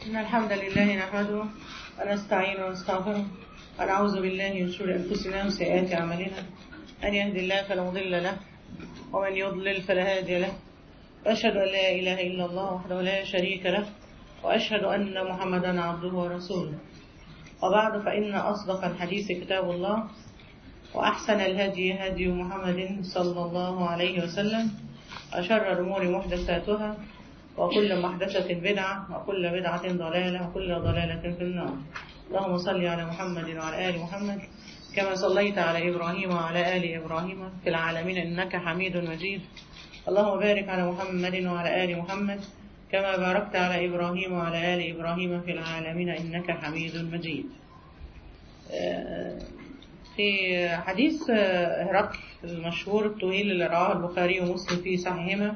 إن الحمد لله نحمده ونستعينه ونستغفره ونعوذ بالله من شرور أنفسنا وسيئات أعمالنا أن يهدي الله فلا مضل له ومن يضلل فلا هادي له وأشهد أن لا إله إلا الله وحده لا شريك له وأشهد أن محمدا عبده ورسوله وبعد فإن أصدق الحديث كتاب الله وأحسن الهدي هدي محمد صلى الله عليه وسلم وشر الأمور محدثاتها وكل محدثة بدعة وكل بدعة ضلالة وكل ضلالة في النار اللهم صل على محمد وعلى آل محمد كما صليت على إبراهيم وعلى آل إبراهيم في العالمين إنك حميد مجيد اللهم بارك على محمد وعلى آل محمد كما باركت على إبراهيم وعلى آل إبراهيم في العالمين إنك حميد مجيد في حديث هرقل المشهور الطويل اللي رواه البخاري ومسلم في صحيحهما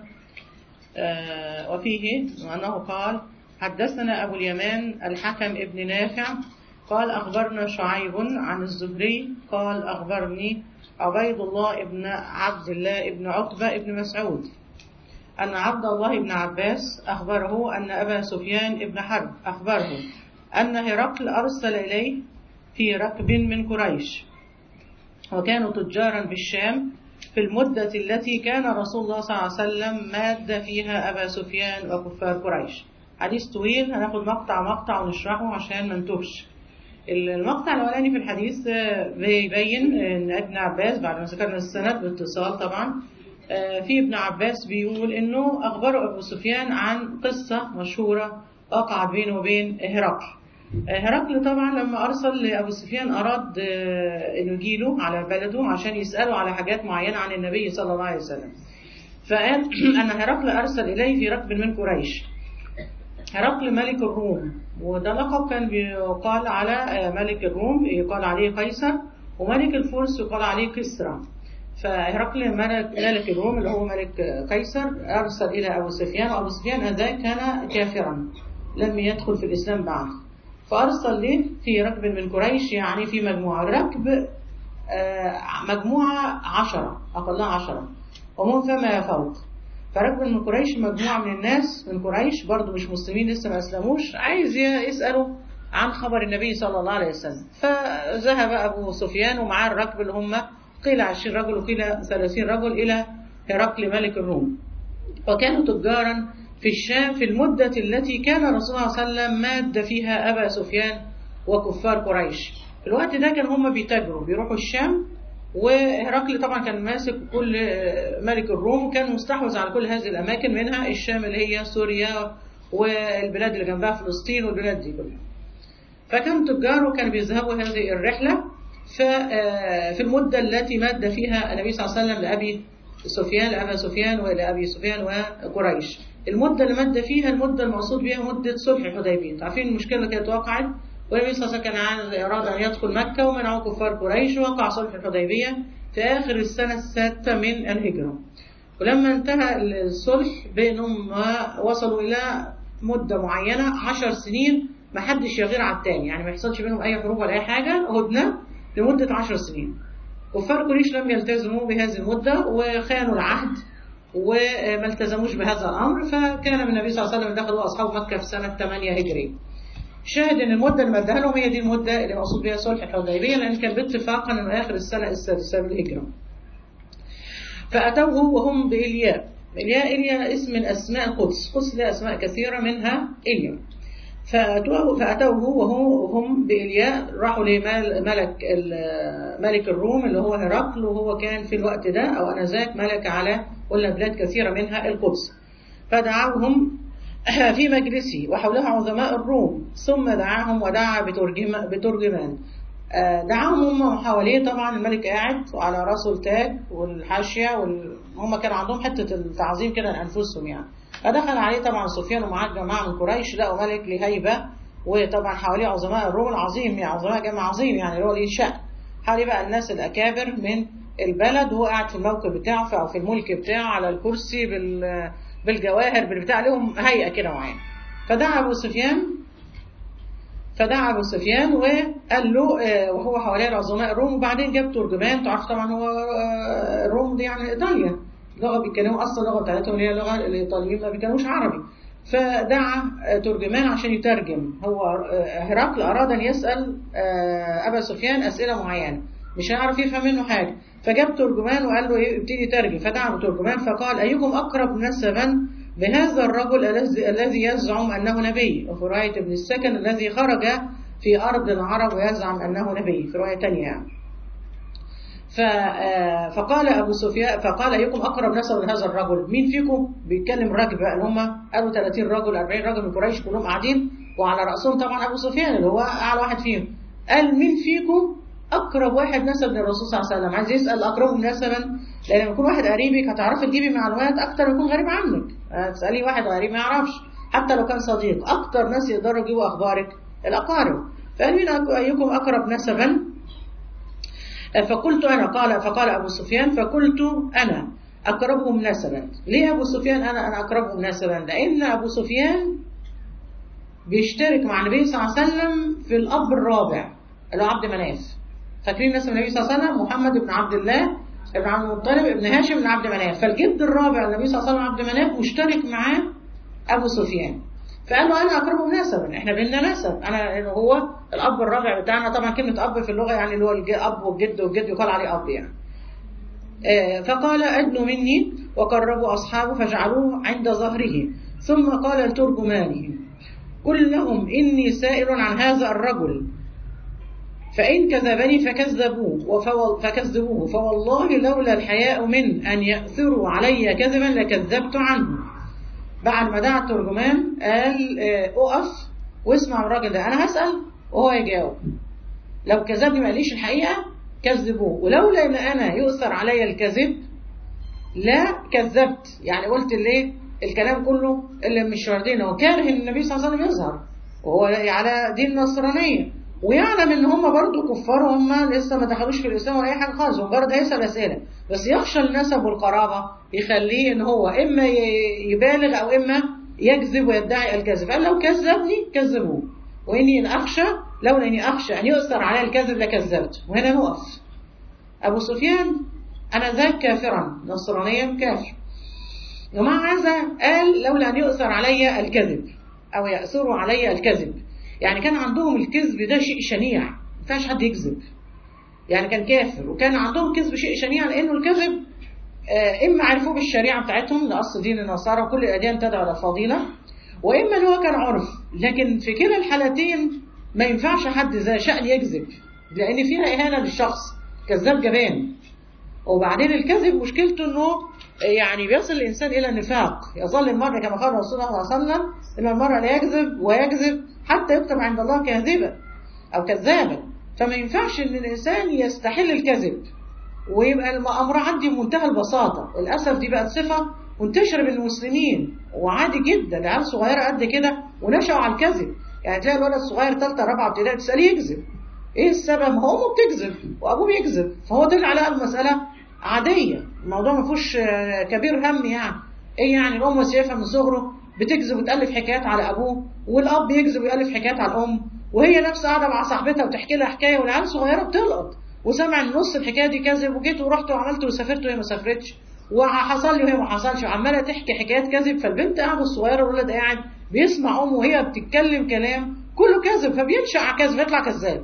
وفيه أنه قال حدثنا أبو اليمان الحكم ابن نافع قال أخبرنا شعيب عن الزهري قال أخبرني عبيد الله ابن عبد الله ابن عتبة ابن مسعود أن عبد الله بن عباس أخبره أن أبا سفيان ابن حرب أخبره أن هرقل أرسل إليه في ركب من قريش وكانوا تجارا بالشام في المدة التي كان رسول الله صلى الله عليه وسلم ماد فيها أبا سفيان وكفار قريش حديث طويل هناخد مقطع مقطع ونشرحه عشان ما نتوهش المقطع الأولاني في الحديث بيبين أن ابن عباس بعد ما ذكرنا السند باتصال طبعا في ابن عباس بيقول أنه أخبره أبو سفيان عن قصة مشهورة وقعت بينه وبين هرقل هرقل طبعا لما أرسل لأبو سفيان أراد أنه يجيله على بلده عشان يسأله على حاجات معينة عن النبي صلى الله عليه وسلم فقال أن هرقل أرسل إليه في ركب من قريش هرقل ملك الروم وده لقب كان بيقال على ملك الروم يقال عليه قيصر وملك الفرس يقال عليه كسرى فهرقل ملك الروم اللي هو ملك قيصر أرسل إلى أبو سفيان وأبو سفيان هذا كان كافرا لم يدخل في الإسلام بعد فأرسل له في ركب من قريش يعني في مجموعة ركب مجموعة عشرة أقلها عشرة ومن فما فوق فركب من قريش مجموعة من الناس من قريش برضو مش مسلمين لسه ما أسلموش عايز يسألوا عن خبر النبي صلى الله عليه وسلم فذهب أبو سفيان ومعاه الركب اللي هم قيل 20 رجل وقيل 30 رجل إلى هرقل ملك الروم وكانوا تجارا في الشام في المدة التي كان الرسول صلى الله عليه وسلم ماد فيها أبا سفيان وكفار قريش في الوقت ده كان هم بيتاجروا بيروحوا الشام وهرقل طبعا كان ماسك كل ملك الروم وكان مستحوذ على كل هذه الأماكن منها الشام اللي هي سوريا والبلاد اللي جنبها فلسطين والبلاد دي كلها فكانوا تجار وكانوا بيذهبوا هذه الرحلة في المدة التي ماد فيها النبي صلى الله عليه وسلم لأبي سفيان لأبا سفيان ولأبي سفيان وقريش المدة اللي مد فيها المدة المقصود بها مدة صلح الحديبية عارفين المشكلة اللي كانت وقعت والنبي صلى الله عليه وسلم كان عايز أراد أن يدخل مكة ومنعه كفار قريش وقع صلح الحديبية في آخر السنة السادسة من الهجرة ولما انتهى الصلح بينهم وصلوا إلى مدة معينة عشر سنين ما حدش يغير على التاني يعني ما يحصلش بينهم أي حروب ولا أي حاجة هدنة لمدة عشر سنين كفار قريش لم يلتزموا بهذه المدة وخانوا العهد وما التزموش بهذا الأمر فكان من النبي صلى الله عليه وسلم دخلوا أصحاب مكة في سنة 8 هجري شاهد ان المدة اللي مدها لهم هي دي المدة اللي مقصود بها صلح الحديبية لأن كان باتفاقا انه آخر السنة السادسة بالهجرة فأتوه وهم بإلياء إلياء إلياء اسم من أسماء القدس القدس لها أسماء كثيرة منها إلياء فأتوه, فأتوه وهم بإلياء راحوا لملك ملك الروم اللي هو هرقل وهو كان في الوقت ده أو أنذاك ملك على قلنا بلاد كثيرة منها القدس فدعاهم في مجلسه وحولها عظماء الروم ثم دعاهم ودعا بترجمان دعاهم هم حواليه طبعا الملك قاعد وعلى راسه التاج والحاشية هم كان عندهم حتة التعظيم كده لأنفسهم يعني فدخل عليه طبعا سفيان ومعاه جماعة من قريش لقوا ملك لهيبة وطبعا حواليه عظماء الروم العظيم يعني عظماء جمع عظيم يعني اللي هو ليه شأن حواليه بقى الناس الأكابر من البلد وهو قاعد في الموقف بتاعه أو في الملك بتاعه على الكرسي بال بالجواهر بالبتاع لهم هيئة كده معينة فدعا أبو سفيان فدعا أبو سفيان وقال له وهو حواليه العظماء الروم وبعدين جاب ترجمان تعرف طبعا هو الروم دي يعني إيطاليا لغة بيتكلموا أصلا اللغة بتاعتهم اللي هي اللغة الإيطاليين ما بيتكلموش عربي فدعا ترجمان عشان يترجم هو هرقل أراد أن يسأل أبا سفيان أسئلة معينة مش هيعرف يفهم منه حاجة فجاب ترجمان وقال له ايه ابتدي ترجم فدعا ترجمان فقال أيكم أقرب نسبا بهذا الرجل الذي يزعم أنه نبي وفي رواية ابن السكن الذي خرج في أرض العرب ويزعم أنه نبي في رواية تانية يعني. فقال أبو سفيان فقال أيكم أقرب نسب لهذا الرجل مين فيكم بيتكلم راكب اللي هم قالوا 30 رجل 40 رجل من قريش كلهم قاعدين وعلى رأسهم طبعا أبو سفيان اللي هو أعلى واحد فيهم قال مين فيكم أقرب واحد نسب للرسول صلى الله عليه وسلم عايز يسأل أقربهم نسبا لأن لما يكون واحد قريبك هتعرفي تجيبي معلومات أكتر يكون غريب عنك تسألي واحد غريب ما يعرفش حتى لو كان صديق أكتر ناس يقدروا يجيبوا أخبارك الأقارب فقال مين أيكم أقرب نسبا فقلت أنا قال فقال أبو سفيان فقلت أنا أقربهم نسبا ليه أبو سفيان أنا أنا أقربهم نسبا لأن أبو سفيان بيشترك مع النبي صلى الله عليه وسلم في الأب الرابع اللي هو عبد مناف فاكرين نسب النبي صلى الله عليه وسلم محمد بن عبد الله ابن عبد المطلب ابن هاشم بن عبد مناف فالجد الرابع النبي صلى الله عليه وسلم عبد مناف مشترك معاه أبو سفيان فقال له أنا أقربهم نسبا إحنا بيننا نسب أنا هو الأب الرابع بتاعنا طبعا كلمة أب في اللغة يعني اللي هو الأب والجد والجد يقال عليه أب يعني فقال أدنوا مني وقربوا أصحابه فجعلوه عند ظهره ثم قال لترجمانه قل لهم إني سائل عن هذا الرجل فإن كذبني فكذبوه فكذبوه فوالله لولا الحياء من أن يأثروا علي كذبا لكذبت عنه بعد ما دعا الترجمان قال اقف واسمع الراجل ده انا هسأل وهو يجاوب لو كذبني ما قاليش الحقيقة كذبوه ولولا ان انا يؤثر علي الكذب لا كذبت يعني قلت ليه الكلام كله اللي مش راضين هو كاره ان النبي صلى الله عليه وسلم يظهر وهو على دين النصرانية ويعلم ان هم برضه كفار وهم لسه ما دخلوش في الاسلام ولا اي حاجه خالص هو مجرد هيسال اسئله بس يخشى النسب والقرابه يخليه ان هو اما يبالغ او اما يكذب ويدعي الكذب قال لو كذبني كذبوه واني ان اخشى لولا اني اخشى ان يؤثر علي الكذب لكذبت وهنا نقف ابو سفيان انا ذاك كافرا نصرانيا كافر ومع هذا قال لولا ان يؤثر علي الكذب او ياثر علي الكذب يعني كان عندهم الكذب ده شيء شنيع ما ينفعش حد يكذب يعني كان كافر وكان عندهم كذب شيء شنيع لانه الكذب اما عرفوه بالشريعه بتاعتهم لاصل دين النصارى وكل الاديان تدعو الى الفضيله واما ان هو كان عرف لكن في كلا الحالتين ما ينفعش حد ذا شأن يكذب لان فيها اهانه للشخص كذاب جبان وبعدين الكذب مشكلته انه يعني بيصل الانسان الى النفاق يظل المرء كما قال رسول الله صلى الله عليه وسلم ان المرء لا يكذب ويكذب حتى يكتب عند الله كاذبا او كذابا فما ينفعش ان الانسان يستحل الكذب ويبقى الامر عندي بمنتهى البساطه للاسف دي بقت صفه منتشره بين المسلمين وعادي جدا العيال صغيره قد كده ونشأوا على الكذب يعني تلاقي الولد الصغير ثالثه رابعه ابتدائي تساليه يكذب ايه السبب؟ ما هو امه بتكذب وابوه بيكذب فهو طلع لقى المساله عاديه الموضوع ما فيهوش كبير هم يعني ايه يعني الام شايفها من صغره بتكذب وتالف حكايات على ابوه والاب يكذب ويالف حكايات على الام وهي نفسها قاعده مع صاحبتها وتحكي لها حكايه والعيال صغيره بتلقط وسمع ان نص الحكايه دي كذب وجيت ورحت وعملت وسافرت وهي ما سافرتش وحصل لي وهي ما حصلش وعماله تحكي حكايات كذب فالبنت قاعده الصغيره والولد قاعد بيسمع امه وهي بتتكلم كلام كله كذب فبينشا على كذب يطلع كذاب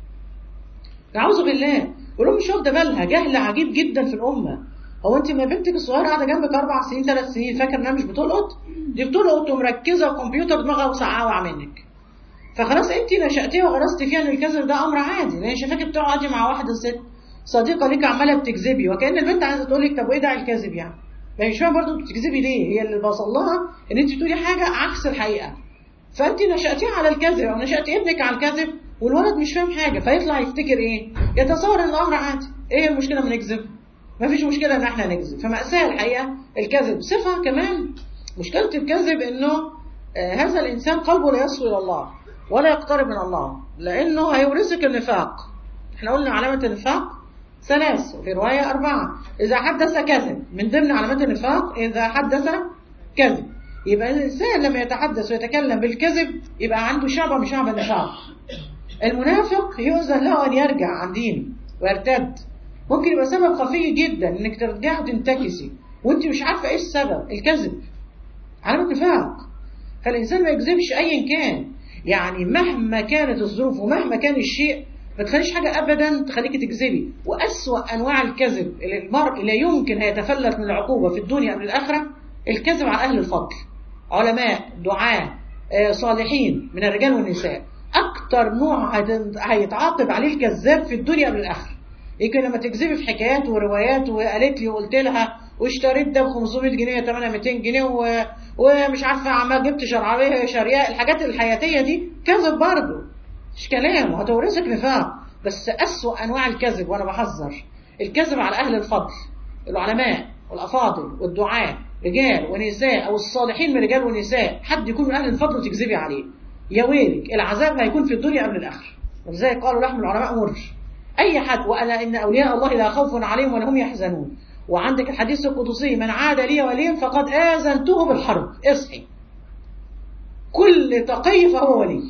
اعوذ بالله والام مش واخده بالها جهل عجيب جدا في الامه هو انت ما بنتك الصغيره قاعده جنبك اربع سنين ثلاث سنين فاكر انها مش بتلقط دي بتلقط ومركزه وكمبيوتر دماغها وسعاوع منك فخلاص انت نشاتيها وغرستي فيها ان الكذب ده امر عادي لان شايفاكي بتقعدي مع واحده ست صديقه ليك عماله بتكذبي وكان البنت عايزه تقول لك طب وايه داعي الكذب يعني ما هي شويه برضه بتكذبي ليه هي اللي بوصل لها ان انت تقولي حاجه عكس الحقيقه فانت نشاتيه على الكذب او نشاتي ابنك على الكذب والولد مش فاهم حاجه فيطلع يفتكر ايه يتصور ان الامر عادي ايه المشكله ما نكذب ما فيش مشكله ان احنا نكذب فمأساة الحقيقه الكذب صفه كمان مشكله الكذب انه آه هذا الانسان قلبه لا يصل الى الله ولا يقترب من الله لانه هيورثك النفاق احنا قلنا علامه النفاق ثلاث وفي روايه اربعه اذا حدث كذب من ضمن علامات النفاق اذا حدث كذب يبقى الانسان لما يتحدث ويتكلم بالكذب يبقى عنده شعبه من شعب النفاق المنافق يؤذن له ان يرجع عن دينه ويرتد ممكن يبقى سبب خفي جدا انك ترجعي وتنتكسي وانت مش عارفه ايه السبب الكذب علامه نفاق فالإنسان ما يكذبش أيا كان يعني مهما كانت الظروف ومهما كان الشيء ما تخليش حاجة أبدا تخليك تكذبي وأسوأ أنواع الكذب اللي المرء لا يمكن هيتفلت من العقوبة في الدنيا قبل الآخرة الكذب على أهل الفضل علماء دعاة آه، صالحين من الرجال والنساء أكتر نوع هت- هيتعاقب عليه الكذاب في الدنيا قبل الآخرة يمكن لما تكذبي في حكايات وروايات وقالت لي وقلت لها واشتريت ده ب 500 جنيه ثمنها 200 جنيه و... ومش عارفه عمال جبت شرعيه شرياء الحاجات الحياتيه دي كذب برضه مش كلام وهتورثك نفاق بس أسوأ أنواع الكذب وأنا بحذر الكذب على أهل الفضل العلماء والأفاضل والدعاة رجال ونساء أو الصالحين من رجال ونساء حد يكون من أهل الفضل وتكذبي عليه يا ويلك العذاب هيكون في الدنيا قبل الآخرة ولذلك قالوا لحم العلماء مر أي حد وأنا إن أولياء الله لا خوف عليهم ولا هم يحزنون وعندك الحديث القدسي من عاد لي وليا فقد آذنته بالحرب اصحي كل تقي فهو ولي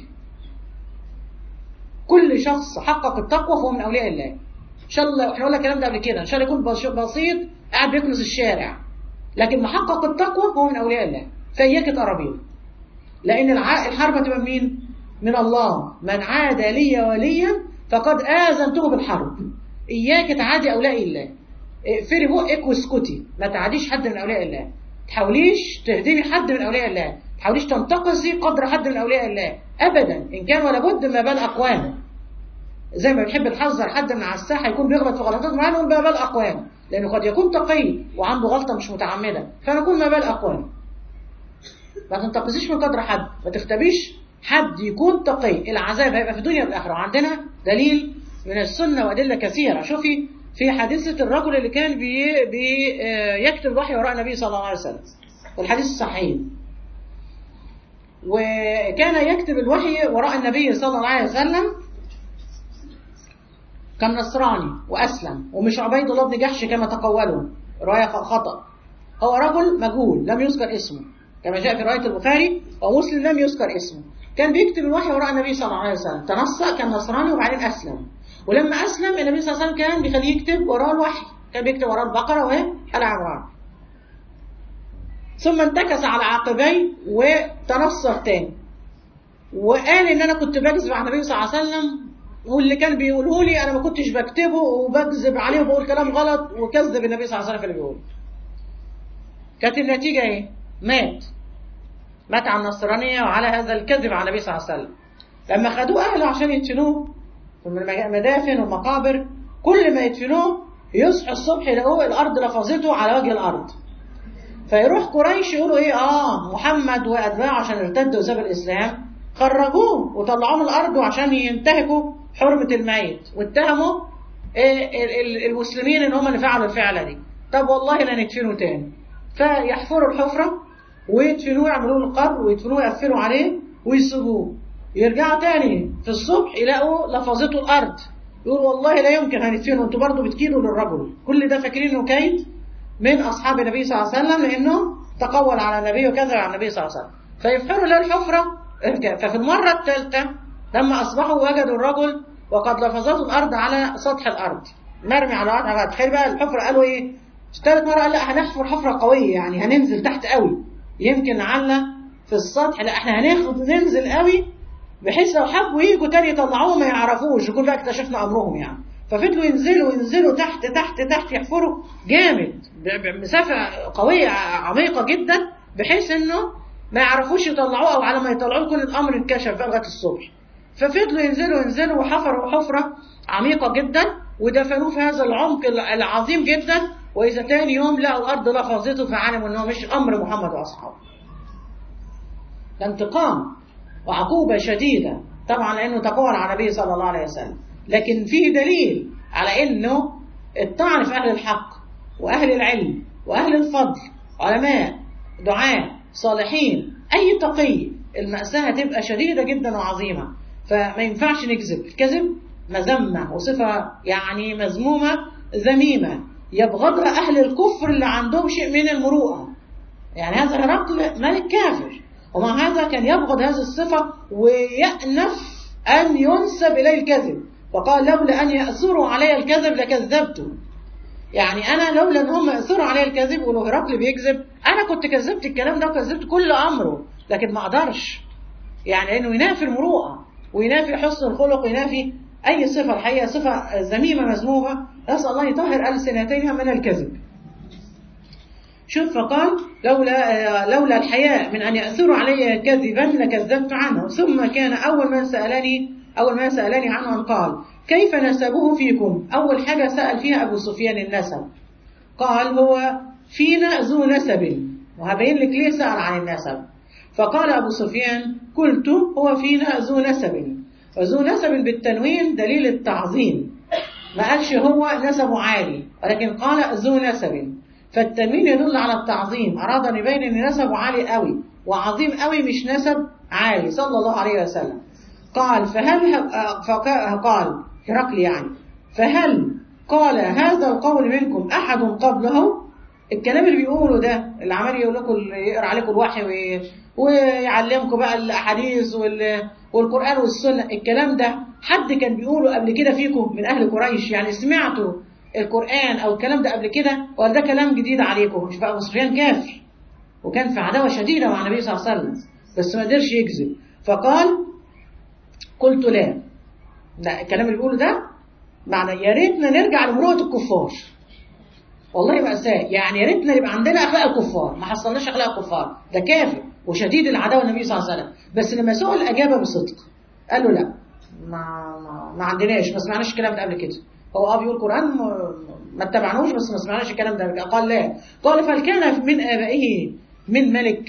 كل شخص حقق التقوى فهو من اولياء الله ان شاء الله احنا قلنا الكلام ده قبل كده ان شاء الله يكون بش- بسيط قاعد بيكنس الشارع لكن محقق التقوى هو من اولياء الله فاياك تقربي له لان الع- الحرب هتبقى من مين من الله من عاد لي وليا فقد اذنته بالحرب اياك تعادي اولياء الله اقفلي بقك واسكتي ما تعاديش حد من اولياء الله تحاوليش تهدمي حد من اولياء الله تحاوليش تنتقصي قدر حد من اولياء الله ابدا ان كان ولا بد ما بال اقوام زي ما بنحب نحذر حد من على الساحه يكون بيغلط في غلطات معينه نقول ما بال اقوام لانه قد يكون تقي وعنده غلطه مش متعمده فنقول ما بال اقوام ما تنتقصيش من قدر حد ما تختبيش حد يكون تقي العذاب هيبقى في الدنيا والاخره وعندنا دليل من السنه وادله كثيره شوفي في حادثه الرجل اللي كان بي بي آه، يكتب الوحي وراء النبي صلى الله عليه وسلم والحديث الصحيح وكان يكتب الوحي وراء النبي صلى الله عليه وسلم كان نصراني وأسلم ومش عبيد الله بن جحش كما تقولوا رواية خطأ هو رجل مجهول لم يذكر اسمه كما جاء في رواية البخاري ومسلم لم يذكر اسمه كان بيكتب الوحي وراء النبي صلى الله عليه وسلم تنصر كان نصراني وبعدين أسلم ولما أسلم النبي صلى الله عليه وسلم كان بيخليه يكتب وراء الوحي كان بيكتب وراء البقرة وآل عمران ثم انتكس على عقبيه وتنصر تاني وقال ان انا كنت بكذب على النبي صلى الله عليه وسلم واللي كان بيقوله لي انا ما كنتش بكتبه وبكذب عليه وبقول كلام غلط وكذب النبي صلى الله عليه وسلم في اللي بيقوله كانت النتيجه ايه مات مات على النصرانيه وعلى هذا الكذب على النبي صلى الله عليه وسلم لما خدوه اهله عشان يدفنوه في المدافن والمقابر كل ما يدفنوه يصحوا الصبح يلاقوه الارض لفظته على وجه الارض فيروح قريش يقولوا ايه اه محمد واتباعه عشان ارتدوا وساب الاسلام خرجوه وطلعوه من الارض عشان ينتهكوا حرمه الميت واتهموا إيه ال- ال- المسلمين ان هم اللي فعلوا الفعله دي طب والله لا ندفنه تاني فيحفروا الحفره ويدفنوه يعملوا له القبر ويدفنوه يقفلوا عليه ويسيبوه يرجعوا تاني في الصبح يلاقوا لفظته الارض يقول والله لا يمكن هندفنه انتوا برضه بتكيدوا للرجل كل ده فاكرين انه كيد من اصحاب النبي صلى الله عليه وسلم لانه تقول على النبي وكذب على النبي صلى الله عليه وسلم فيفحروا له الحفره ارجع. ففي المره الثالثه لما اصبحوا وجدوا الرجل وقد لفظته الارض على سطح الارض مرمي على الارض تخيل بقى الحفره قالوا ايه ثالث مره قال لا هنحفر حفره قويه يعني هننزل تحت قوي يمكن لعل في السطح لا احنا هناخد ننزل قوي بحيث لو حبوا يجوا تاني يطلعوه ما يعرفوش يكون بقى اكتشفنا امرهم يعني ففضلوا ينزلوا ينزلوا تحت تحت تحت يحفروا جامد ب- بمسافه قويه عميقه جدا بحيث انه ما يعرفوش يطلعوه او على ما يطلعوه يكون الامر انكشف بقى لغايه الصبح ففضلوا ينزلوا ينزلوا وحفروا حفره عميقه جدا ودفنوه في هذا العمق العظيم جدا واذا تاني يوم لقوا الارض لفظته فعلموا انه مش امر محمد واصحابه ده انتقام وعقوبة شديدة طبعا لأنه تقول على النبي صلى الله عليه وسلم لكن فيه دليل على أنه الطعن في أهل الحق وأهل العلم وأهل الفضل علماء دعاء صالحين أي تقي المأساة هتبقى شديدة جدا وعظيمة فما ينفعش نكذب الكذب مذمة وصفة يعني مذمومة ذميمة يبغضها أهل الكفر اللي عندهم شيء من المروءة يعني هذا هرقل ملك كافر ومع هذا كان يبغض هذه الصفة ويأنف أن ينسب إليه الكذب وقال لولا أن يأثروا علي الكذب لكذبته يعني أنا لولا أن هم يأثروا علي الكذب ولو هرقل بيكذب أنا كنت كذبت الكلام ده وكذبت كل أمره لكن ما قدرش يعني انه ينافي المروءه وينافي حسن الخلق وينافي اي صفه الحقيقه صفه ذميمه مذمومه نسال الله يطهر السنتين من الكذب شوف فقال لولا لولا الحياء من ان ياثروا علي كذبا لكذبت عنه ثم كان اول ما سالني اول ما سالني عنه ان قال كيف نسبه فيكم اول حاجه سال فيها ابو سفيان النسب قال هو فينا ذو نسب وهبين لك ليه سال عن النسب فقال ابو سفيان قلت هو فينا ذو نسب وذو نسب بالتنوين دليل التعظيم ما قالش هو نسبه عالي ولكن قال ذو نسب فالتنوين يدل على التعظيم أراد أن يبين أن نسبه عالي قوي وعظيم قوي مش نسب عالي صلى الله عليه وسلم قال فهل قال هرقل يعني فهل قال هذا القول منكم أحد قبله الكلام اللي بيقوله ده اللي عمال يقول لكم يقرا عليكم الوحي ويعلمكم بقى الاحاديث والقران والسنه الكلام ده حد كان بيقوله قبل كده فيكم من اهل قريش يعني سمعتوا القرآن أو الكلام ده قبل كده ولا ده كلام جديد عليكم مش بقى أبو سفيان كافر وكان في عداوة شديدة مع النبي صلى الله عليه وسلم بس ما قدرش يكذب فقال قلت لا لا الكلام اللي بيقوله ده معنى يا ريتنا نرجع لمروءة الكفار والله مأساة يعني يا ريتنا يبقى عندنا أخلاق الكفار ما حصلناش أخلاق الكفار ده كافر وشديد العداوة النبي صلى الله عليه وسلم بس لما سئل أجابة بصدق قال له لا ما ما, ما عندناش ما سمعناش الكلام ده قبل كده هو اه بيقول قرآن ما اتبعناهوش بس ما سمعناش الكلام ده قال لا قال فهل كان من آبائه من ملك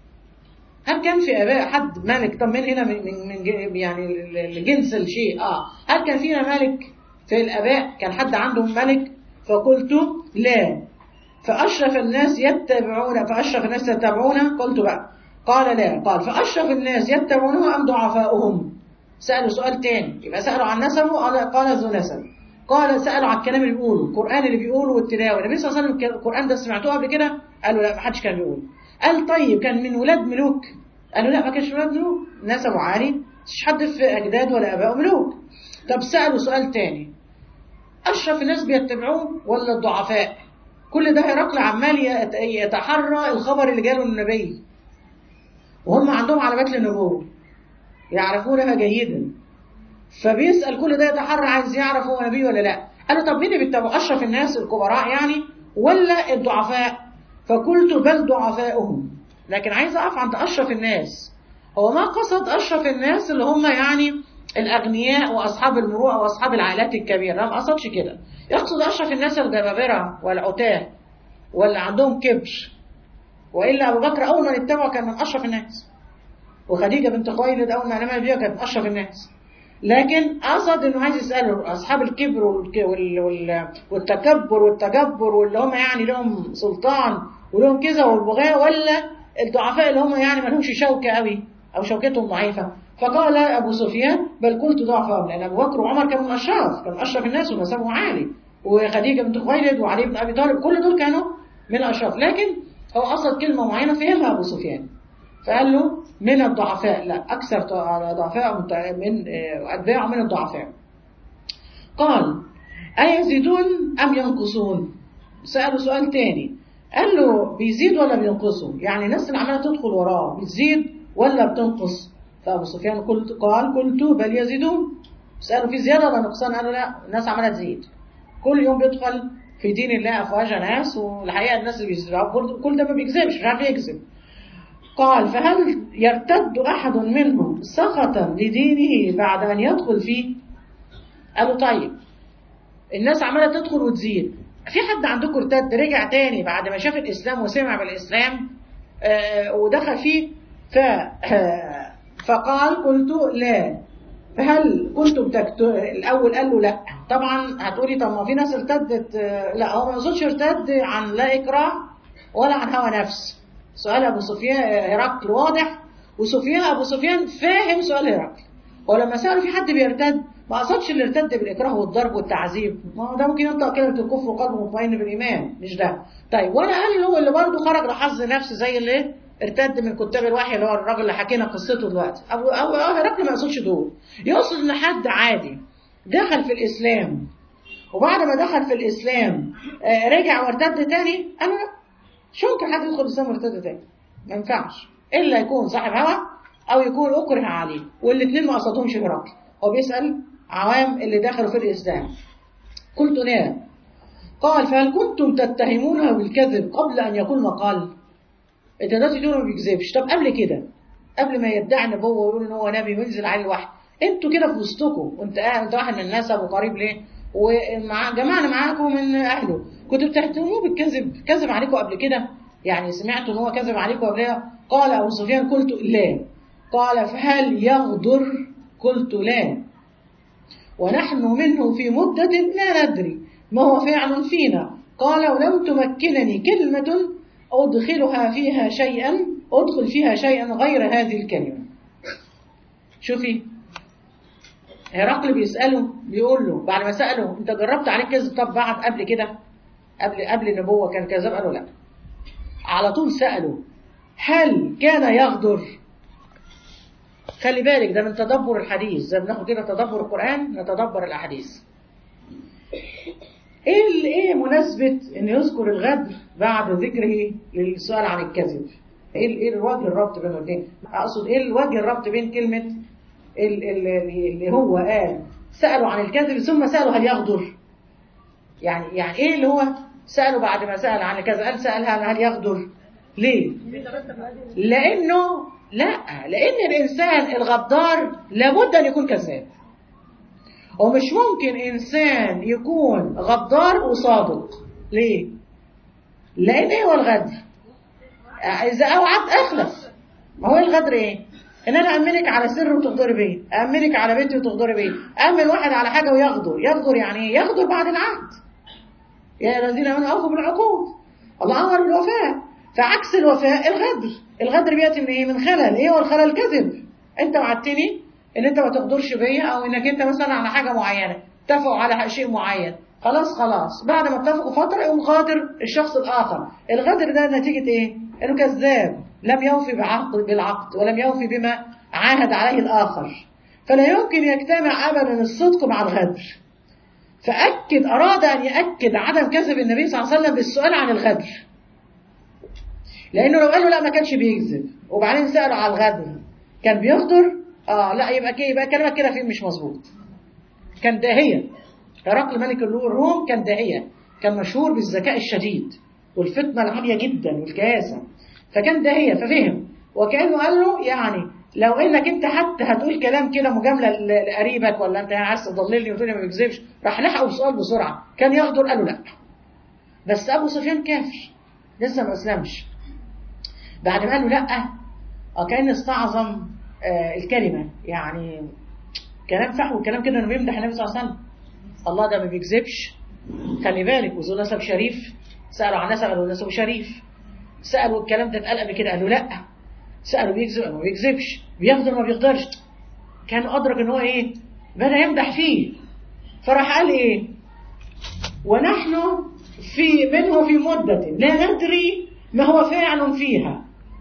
هل كان في آباء حد ملك طب من هنا من, من يعني لجنس الشيء اه هل كان فينا ملك في الآباء كان حد عندهم ملك فقلت لا فأشرف الناس يتبعون فأشرف الناس يتبعونه قلت بقى قال لا قال فأشرف الناس يتبعونه أم ضعفاؤهم سألوا سؤال تاني يبقى سألوا عن نسبه قال ذو نسب قال سألوا على الكلام اللي بيقوله القرآن اللي بيقوله والتلاوة النبي صلى الله عليه وسلم القرآن ده سمعتوه قبل كده قالوا لا ما حدش كان بيقول قال طيب كان من ولاد ملوك قالوا لا ما كانش ولاد ملوك نسبه عالي مش حد في أجداد ولا آباء ملوك طب سألوا سؤال تاني أشرف الناس بيتبعوه ولا الضعفاء كل ده هرقل عمال يتحرى الخبر اللي جاله النبي وهم عندهم علامات للنبوة يعرفونها جيدا فبيسأل كل ده يتحرى عايز يعرف هو نبي ولا لا قال له طب مين اللي بيتبعوا أشرف الناس الكبراء يعني ولا الضعفاء فقلت بل ضعفاؤهم لكن عايز أقف عند أشرف الناس هو ما قصد أشرف الناس اللي هم يعني الأغنياء وأصحاب المروءة وأصحاب العائلات الكبيرة ما قصدش كده يقصد أشرف الناس الجبابرة والعتاه واللي عندهم كبر وإلا أبو بكر أول ما يتبعه كان من أشرف الناس وخديجة بنت خويلد أول ما علمها بيها كانت من أشرف الناس لكن قصد انه عايز يساله اصحاب الكبر والتكبر والتجبر واللي هم يعني لهم سلطان ولهم كذا والبغاء ولا الضعفاء اللي هم يعني ما لهمش شوكه قوي او شوكتهم ضعيفه فقال ابو سفيان بل قلت ضعفهم لان ابو بكر وعمر كانوا من اشراف كانوا اشرف الناس ونسبهم عالي وخديجه بنت خويلد وعلي بن ابي طالب كل دول كانوا من الاشراف لكن هو قصد كلمه معينه فهمها ابو سفيان فقال له من الضعفاء لا أكثر ضعفاء من أتباعه من الضعفاء قال أيزيدون أم ينقصون سألوا سؤال تاني قال له بيزيد ولا بينقصوا يعني الناس اللي عمالة تدخل وراه بتزيد ولا بتنقص فأبو سفيان قلت قال قلت بل يزيدون سألوا في زيادة ولا نقصان قالوا لا الناس عمالة تزيد كل يوم بيدخل في دين الله أفواج ناس والحقيقة الناس اللي بيزيدوا كل ده ما بيكذبش مش عارف يكذب قال فهل يرتد أحد منهم سخطا لدينه بعد أن يدخل فيه قالوا طيب الناس عمالة تدخل وتزيد في حد عندكم ارتد رجع تاني بعد ما شاف الإسلام وسمع بالإسلام آه ودخل فيه ف فقال قلت لا فهل كنتم تكتب الأول قال له لا طبعا هتقولي طب ما في ناس ارتدت لا هو ما يقصدش ارتد عن لا إكراه ولا عن هوى نفس سؤال أبو سفيان هرقل واضح وسفيان أبو سفيان فاهم سؤال هرقل ولما سألوا في حد بيرتد ما قصدش اللي ارتد بالإكراه والضرب والتعذيب ما هو ده ممكن ينطق كلمة الكفر وقلبه مطمئن بالإيمان مش ده طيب ولا قال هو اللي برضه خرج لحظ نفسي زي اللي ارتد من كتاب الوحي اللي هو الراجل اللي حكينا قصته دلوقتي أبو أبو هرقل ما يقصدش دول يقصد إن حد عادي دخل في الإسلام وبعد ما دخل في الإسلام رجع وارتد تاني أنا مش ممكن حد يدخل الإسلام وارتد تاني ما ينفعش الا يكون صاحب هوى او يكون اكره عليه والاثنين ما قصدهمش هرقل هو بيسال عوام اللي دخلوا في الاسلام قلت نعم قال فهل كنتم تتهمونه بالكذب قبل ان يقول ما قال انت دلوقتي تقولوا ما بيكذبش طب قبل كده قبل ما يدعي النبوه ويقول ان هو نبي وينزل عليه الوحي انتوا كده في وسطكم وانت قاعد انت واحد من النسب وقريب ليه ومع جماعه معاكم من اهله كنتوا بتتهموه بالكذب كذب عليكم قبل كده يعني سمعتوا ان هو كذب عليكم قبل كده قال ابو سفيان قلت لا قال فهل يغدر قلت لا ونحن منه في مدة لا ندري ما هو فعل فينا قال ولم تمكنني كلمة أدخلها فيها شيئا أدخل فيها شيئا غير هذه الكلمة شوفي هرقل بيسأله بيقول له بعد ما سأله أنت جربت عليك كذب طب بعد قبل كده قبل قبل النبوة كان كذاب قالوا لا على طول سأله هل كان يغدر خلي بالك ده من تدبر الحديث زي بناخد كده تدبر القرآن نتدبر الأحاديث ايه ايه مناسبة ان يذكر الغدر بعد ذكره للسؤال عن الكذب ايه ايه الوجه الربط بين الاثنين اقصد ايه الوجه الربط بين كلمة اللي هو قال سألوا عن الكذب ثم سألوا هل يغدر يعني يعني ايه اللي هو سألوا بعد ما سأل عن الكذب قال سأل هل يغدر ليه لانه لا لان الانسان الغدار لابد ان يكون كذاب ومش ممكن انسان يكون غدار وصادق ليه لان ايه هو الغدر اذا اوعدت اخلف ما هو الغدر ايه ان انا امنك على سر وتغدري بيه امنك على بنتي وتغدري بيه امن واحد على حاجه ويغدر يغدر يعني ايه يغدر بعد العهد يا الذين امنوا اوفوا بالعقود الله امر بالوفاء فعكس الوفاء الغدر الغدر بياتي من ايه من خلل ايه هو الخلل الكذب انت وعدتني ان انت ما تغدرش بيا او انك انت مثلا على حاجه معينه اتفقوا على شيء معين خلاص خلاص بعد ما اتفقوا فتره يقوم غادر الشخص الاخر الغدر ده نتيجه ايه انه كذاب لم يوفي بعقد بالعقد ولم يوفي بما عاهد عليه الاخر فلا يمكن يجتمع ابدا الصدق مع الغدر فاكد اراد ان ياكد عدم كذب النبي صلى الله عليه وسلم بالسؤال عن الغدر لانه لو قال له لا ما كانش بيكذب وبعدين ساله على الغدر كان بيغدر اه لا يبقى كده يبقى كلامك كده فيه مش مظبوط كان داهيه هرقل ملك الروم كان داهيه كان مشهور بالذكاء الشديد والفتنه العاليه جدا والكياسه فكان داهيه ففهم وكانه قال له يعني لو انك انت حتى هتقول كلام كده مجامله لقريبك ولا انت عايز تضللني وتقول ما بيكذبش راح لحقه بسؤال بسرعه كان يغدر قال له لا بس ابو سفيان كافر لسه ما اسلمش بعد ما قال له لا كان استعظم آه الكلمة يعني كلام فحوى كلام كده انه بيمدح النبي صلى الله عليه وسلم الله ده ما بيكذبش خلي بالك وذو نسب شريف سألوا عن نسب قالوا نسبه شريف سألوا الكلام ده اتقال قبل كده قالوا لا سألوا بيكذب ما بيكذبش بيغدر ما بيقدرش كان أدرك ان هو ايه بدأ يمدح فيه فراح قال ايه ونحن في منه في مدة لا ندري ما هو فاعل فيها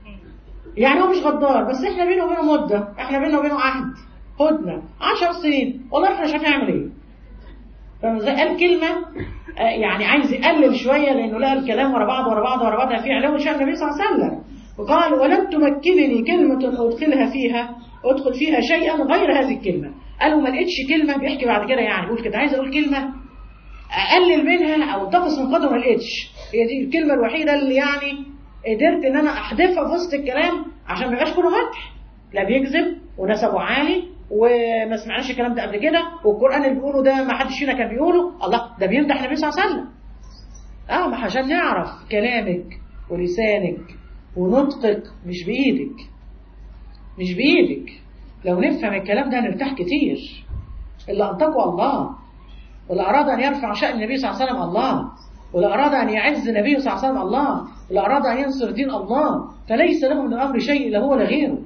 يعني هو مش غدار بس احنا بينه وبينه مدة احنا بينه وبينه عهد هدنة عشر سنين والله احنا مش هنعمل ايه فاهم ازاي قال كلمة آه يعني عايز يقلل شوية لانه لقى الكلام ورا بعض ورا بعض ورا بعض في علو شأن النبي صلى الله عليه وسلم وقال ولم تمكنني كلمة ادخلها فيها ادخل فيها شيئا غير هذه الكلمة قالوا ما لقيتش كلمة بيحكي بعد كده يعني يقول كده عايز اقول كلمة اقلل منها او انتقص من قدر ما لقيتش هي دي الكلمة الوحيدة اللي يعني قدرت ان انا احذفها في وسط الكلام عشان ما يبقاش كله مدح لا بيكذب ونسبه عالي وما سمعناش الكلام ده قبل كده والقران اللي بيقوله ده ما حدش فينا كان بيقوله الله ده بيمدح النبي صلى الله عليه وسلم اه ما عشان نعرف كلامك ولسانك ونطقك مش بايدك مش بايدك لو نفهم الكلام ده نرتاح كتير اللي انطقه الله واللي اراد ان يرفع شان النبي صلى الله عليه وسلم الله واللي أراد أن يعز النبي صلى الله عليه وسلم الله واللي أراد أن ينصر دين الله فليس له من الأمر شيء لا هو لا غيره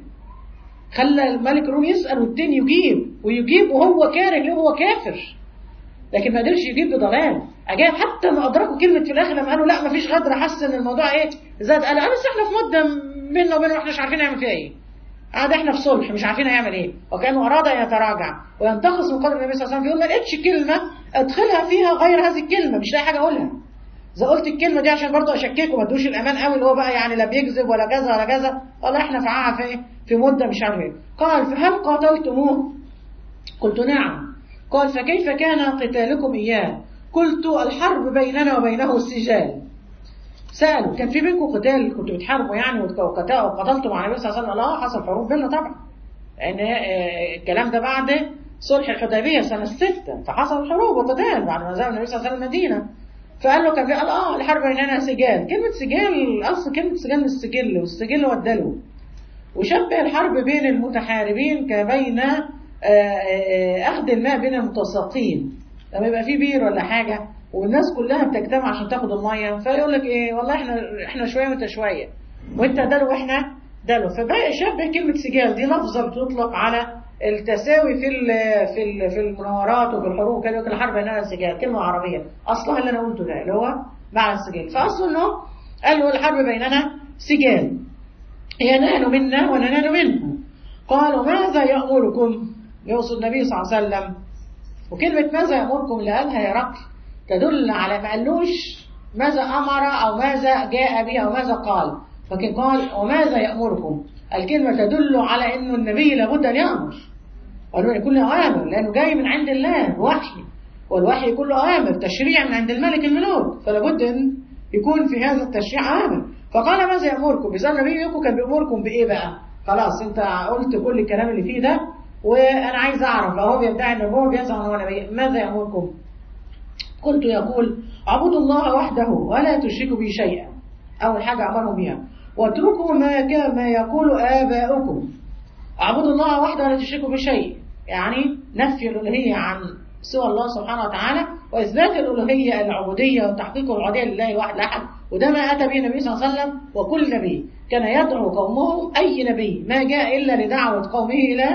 خلى الملك الروم يسأل والتاني يجيب ويجيب وهو كاره ليه هو كافر لكن ما قدرش يجيب بضلال أجاب حتى ما أدركوا كلمة في الآخر لما قالوا لا ما فيش غدر حس إن الموضوع إيه زاد قال بس إحنا في مدة بيننا وبينه إحنا مش عارفين نعمل فيها إيه قاعد احنا في صلح مش عارفين هيعمل ايه وكانه اراد ان يتراجع وينتقص من قدر النبي صلى الله عليه وسلم يقول ما لقيتش كلمه ادخلها فيها غير هذه الكلمه مش لاقي حاجه اقولها اذا قلت الكلمه دي عشان برضه اشككه ما ادوش الامان قوي اللي هو بقى يعني لا بيكذب ولا كذا ولا كذا والله احنا في في في مده مش عارف ايه قال فهل قاتلتموه قلت نعم قال فكيف كان قتالكم اياه قلت الحرب بيننا وبينه السجال سالوا كان في بينكم قتال كنتوا بتحاربوا يعني وقتلتوا مع النبي صلى الله عليه وسلم لا حصل حروب بيننا طبعا لان الكلام ده بعد صلح الحديبيه سنه سته فحصل حروب وقتال بعد ما زال النبي صلى الله عليه وسلم المدينه فقال له كان قال اه الحرب بيننا سجال كلمه سجال اصل كلمه سجال من السجل والسجل هو الدلو وشبه الحرب بين المتحاربين كبين اخذ الماء بين المتساقين لما يبقى في بير ولا حاجه والناس كلها بتجتمع عشان تاخد الميه فيقول لك ايه والله احنا احنا شويه وانت شويه وانت دلو واحنا دلو فبقى شبه كلمه سجال دي لفظه بتطلق على التساوي في ال في ال في المناورات وفي الحروب كان يقول الحرب بيننا سجال كلمه عربيه اصلها اللي انا قلته ده اللي هو معنى السجال فاصله انه قال له الحرب بيننا سجال ينال منا وننال منه قالوا ماذا يأمركم يقصد النبي صلى الله عليه وسلم وكلمة ماذا يأمركم اللي قالها يا رقل تدل على ما قالوش ماذا أمر أو ماذا جاء به أو ماذا قال لكن قال وماذا يأمركم الكلمة تدل على أنه النبي لابد أن يأمر قالوا يكون له أوامر لأنه جاي من عند الله وحي والوحي كله أوامر تشريع من عند الملك الملوك فلابد أن يكون في هذا التشريع أوامر فقال ماذا يأمركم بس النبي كان بيأمركم بإيه بقى خلاص أنت قلت كل الكلام اللي فيه ده وأنا عايز أعرف هو بيدعي النبوة بيزعم هو نبي ماذا يأمركم قلت يقول اعبدوا الله وحده ولا تشركوا به شيئا أول حاجة أمرهم بها واتركوا ما ما يقول آباؤكم اعبدوا الله وحده ولا تشركوا بشيء يعني نفي الألوهية عن سوى الله سبحانه وتعالى وإثبات الألوهية العبودية وتحقيق العبودية لله الواحد الأحد وده ما أتى به النبي صلى الله عليه وسلم وكل نبي كان يدعو قومه أي نبي ما جاء إلا لدعوة قومه إلى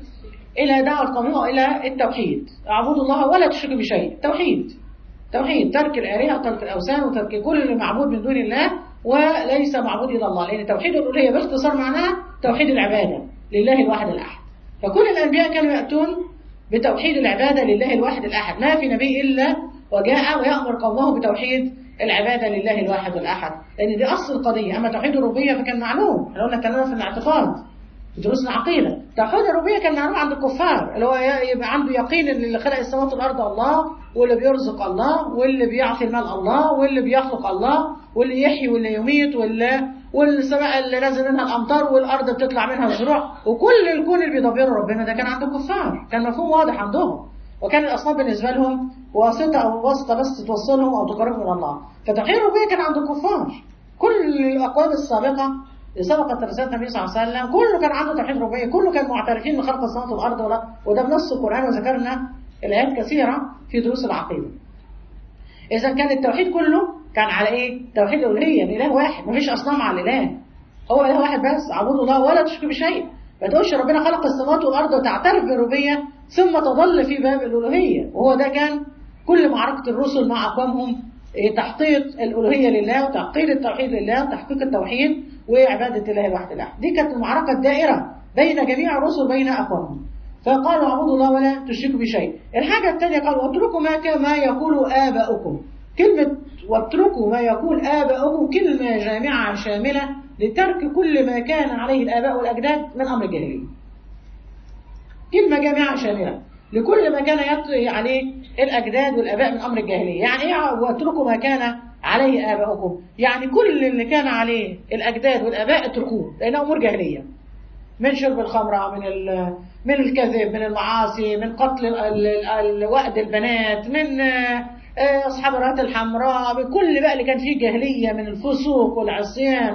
إلى دعوة قومه إلى التوحيد اعبدوا الله ولا تشركوا بشيء توحيد توحيد ترك الآلهة وترك الأوثان وترك كل معبود من دون الله وليس معبود إلا الله لأن توحيد الألوهية باختصار معناها توحيد العبادة لله الواحد الأحد فكل الأنبياء كانوا يأتون بتوحيد العبادة لله الواحد الأحد ما في نبي إلا وجاء ويأمر قومه بتوحيد العبادة لله الواحد الأحد لأن دي أصل القضية أما توحيد الربوبية فكان معلوم احنا قلنا كلامنا في الاعتقاد دروسنا عقيدة توحيد الربوبية كان معلوم عند الكفار اللي هو يبقى عنده يقين ان اللي خلق السماوات والارض الله واللي بيرزق الله واللي بيعطي المال الله واللي بيخلق الله واللي يحيي واللي يميت واللي والسماء اللي نازل منها الامطار والارض بتطلع منها الزروع وكل الكون اللي بيدبره ربنا ده كان عند الكفار كان مفهوم واضح عندهم وكان الاصنام بالنسبه لهم واسطه او واسطه بس توصلهم او تقربهم الى الله فتوحيد الربوبيه كان عند الكفار كل الاقوام السابقه اللي سبقت رسالة النبي صلى الله عليه وسلم كله كان عنده توحيد ربوبية كله كان معترفين بخلق السماوات والأرض ولا وده بنص القرآن وذكرنا الآيات كثيرة في دروس العقيدة إذا كان التوحيد كله كان على إيه؟ توحيد الألوهية الإله واحد مفيش أصنام على الإله هو إله واحد بس اعبدوا الله ولا تشركوا بشيء ما تقولش ربنا خلق السماوات والأرض وتعترف بالربوبية ثم تظل في باب الألوهية وهو ده كان كل معركة الرسل مع أقوامهم تحقيق الألوهية لله وتحقيق التوحيد لله وتحقيق التوحيد وعبادة الله الواحد الأحد دي كانت المعركة الدائرة بين جميع الرسل بين أقوامهم فقالوا اعبدوا الله ولا تشركوا بشيء الحاجة الثانية قالوا واتركوا ما ما يقول آباؤكم كلمة واتركوا ما يقول آباؤكم كلمة جامعة شاملة لترك كل ما كان عليه الآباء والأجداد من أمر الجاهلية كلمة جامعة شاملة لكل ما كان يطغي عليه الأجداد والآباء من أمر الجاهلية يعني إيه واتركوا ما كان عليه آباؤكم يعني كل اللي كان عليه الأجداد والآباء اتركوه لأنه أمور جاهلية من شرب الخمرة من من الكذب من المعاصي من قتل وأد البنات من أصحاب الرايات الحمراء من كل بقى اللي كان فيه جاهلية من الفسوق والعصيان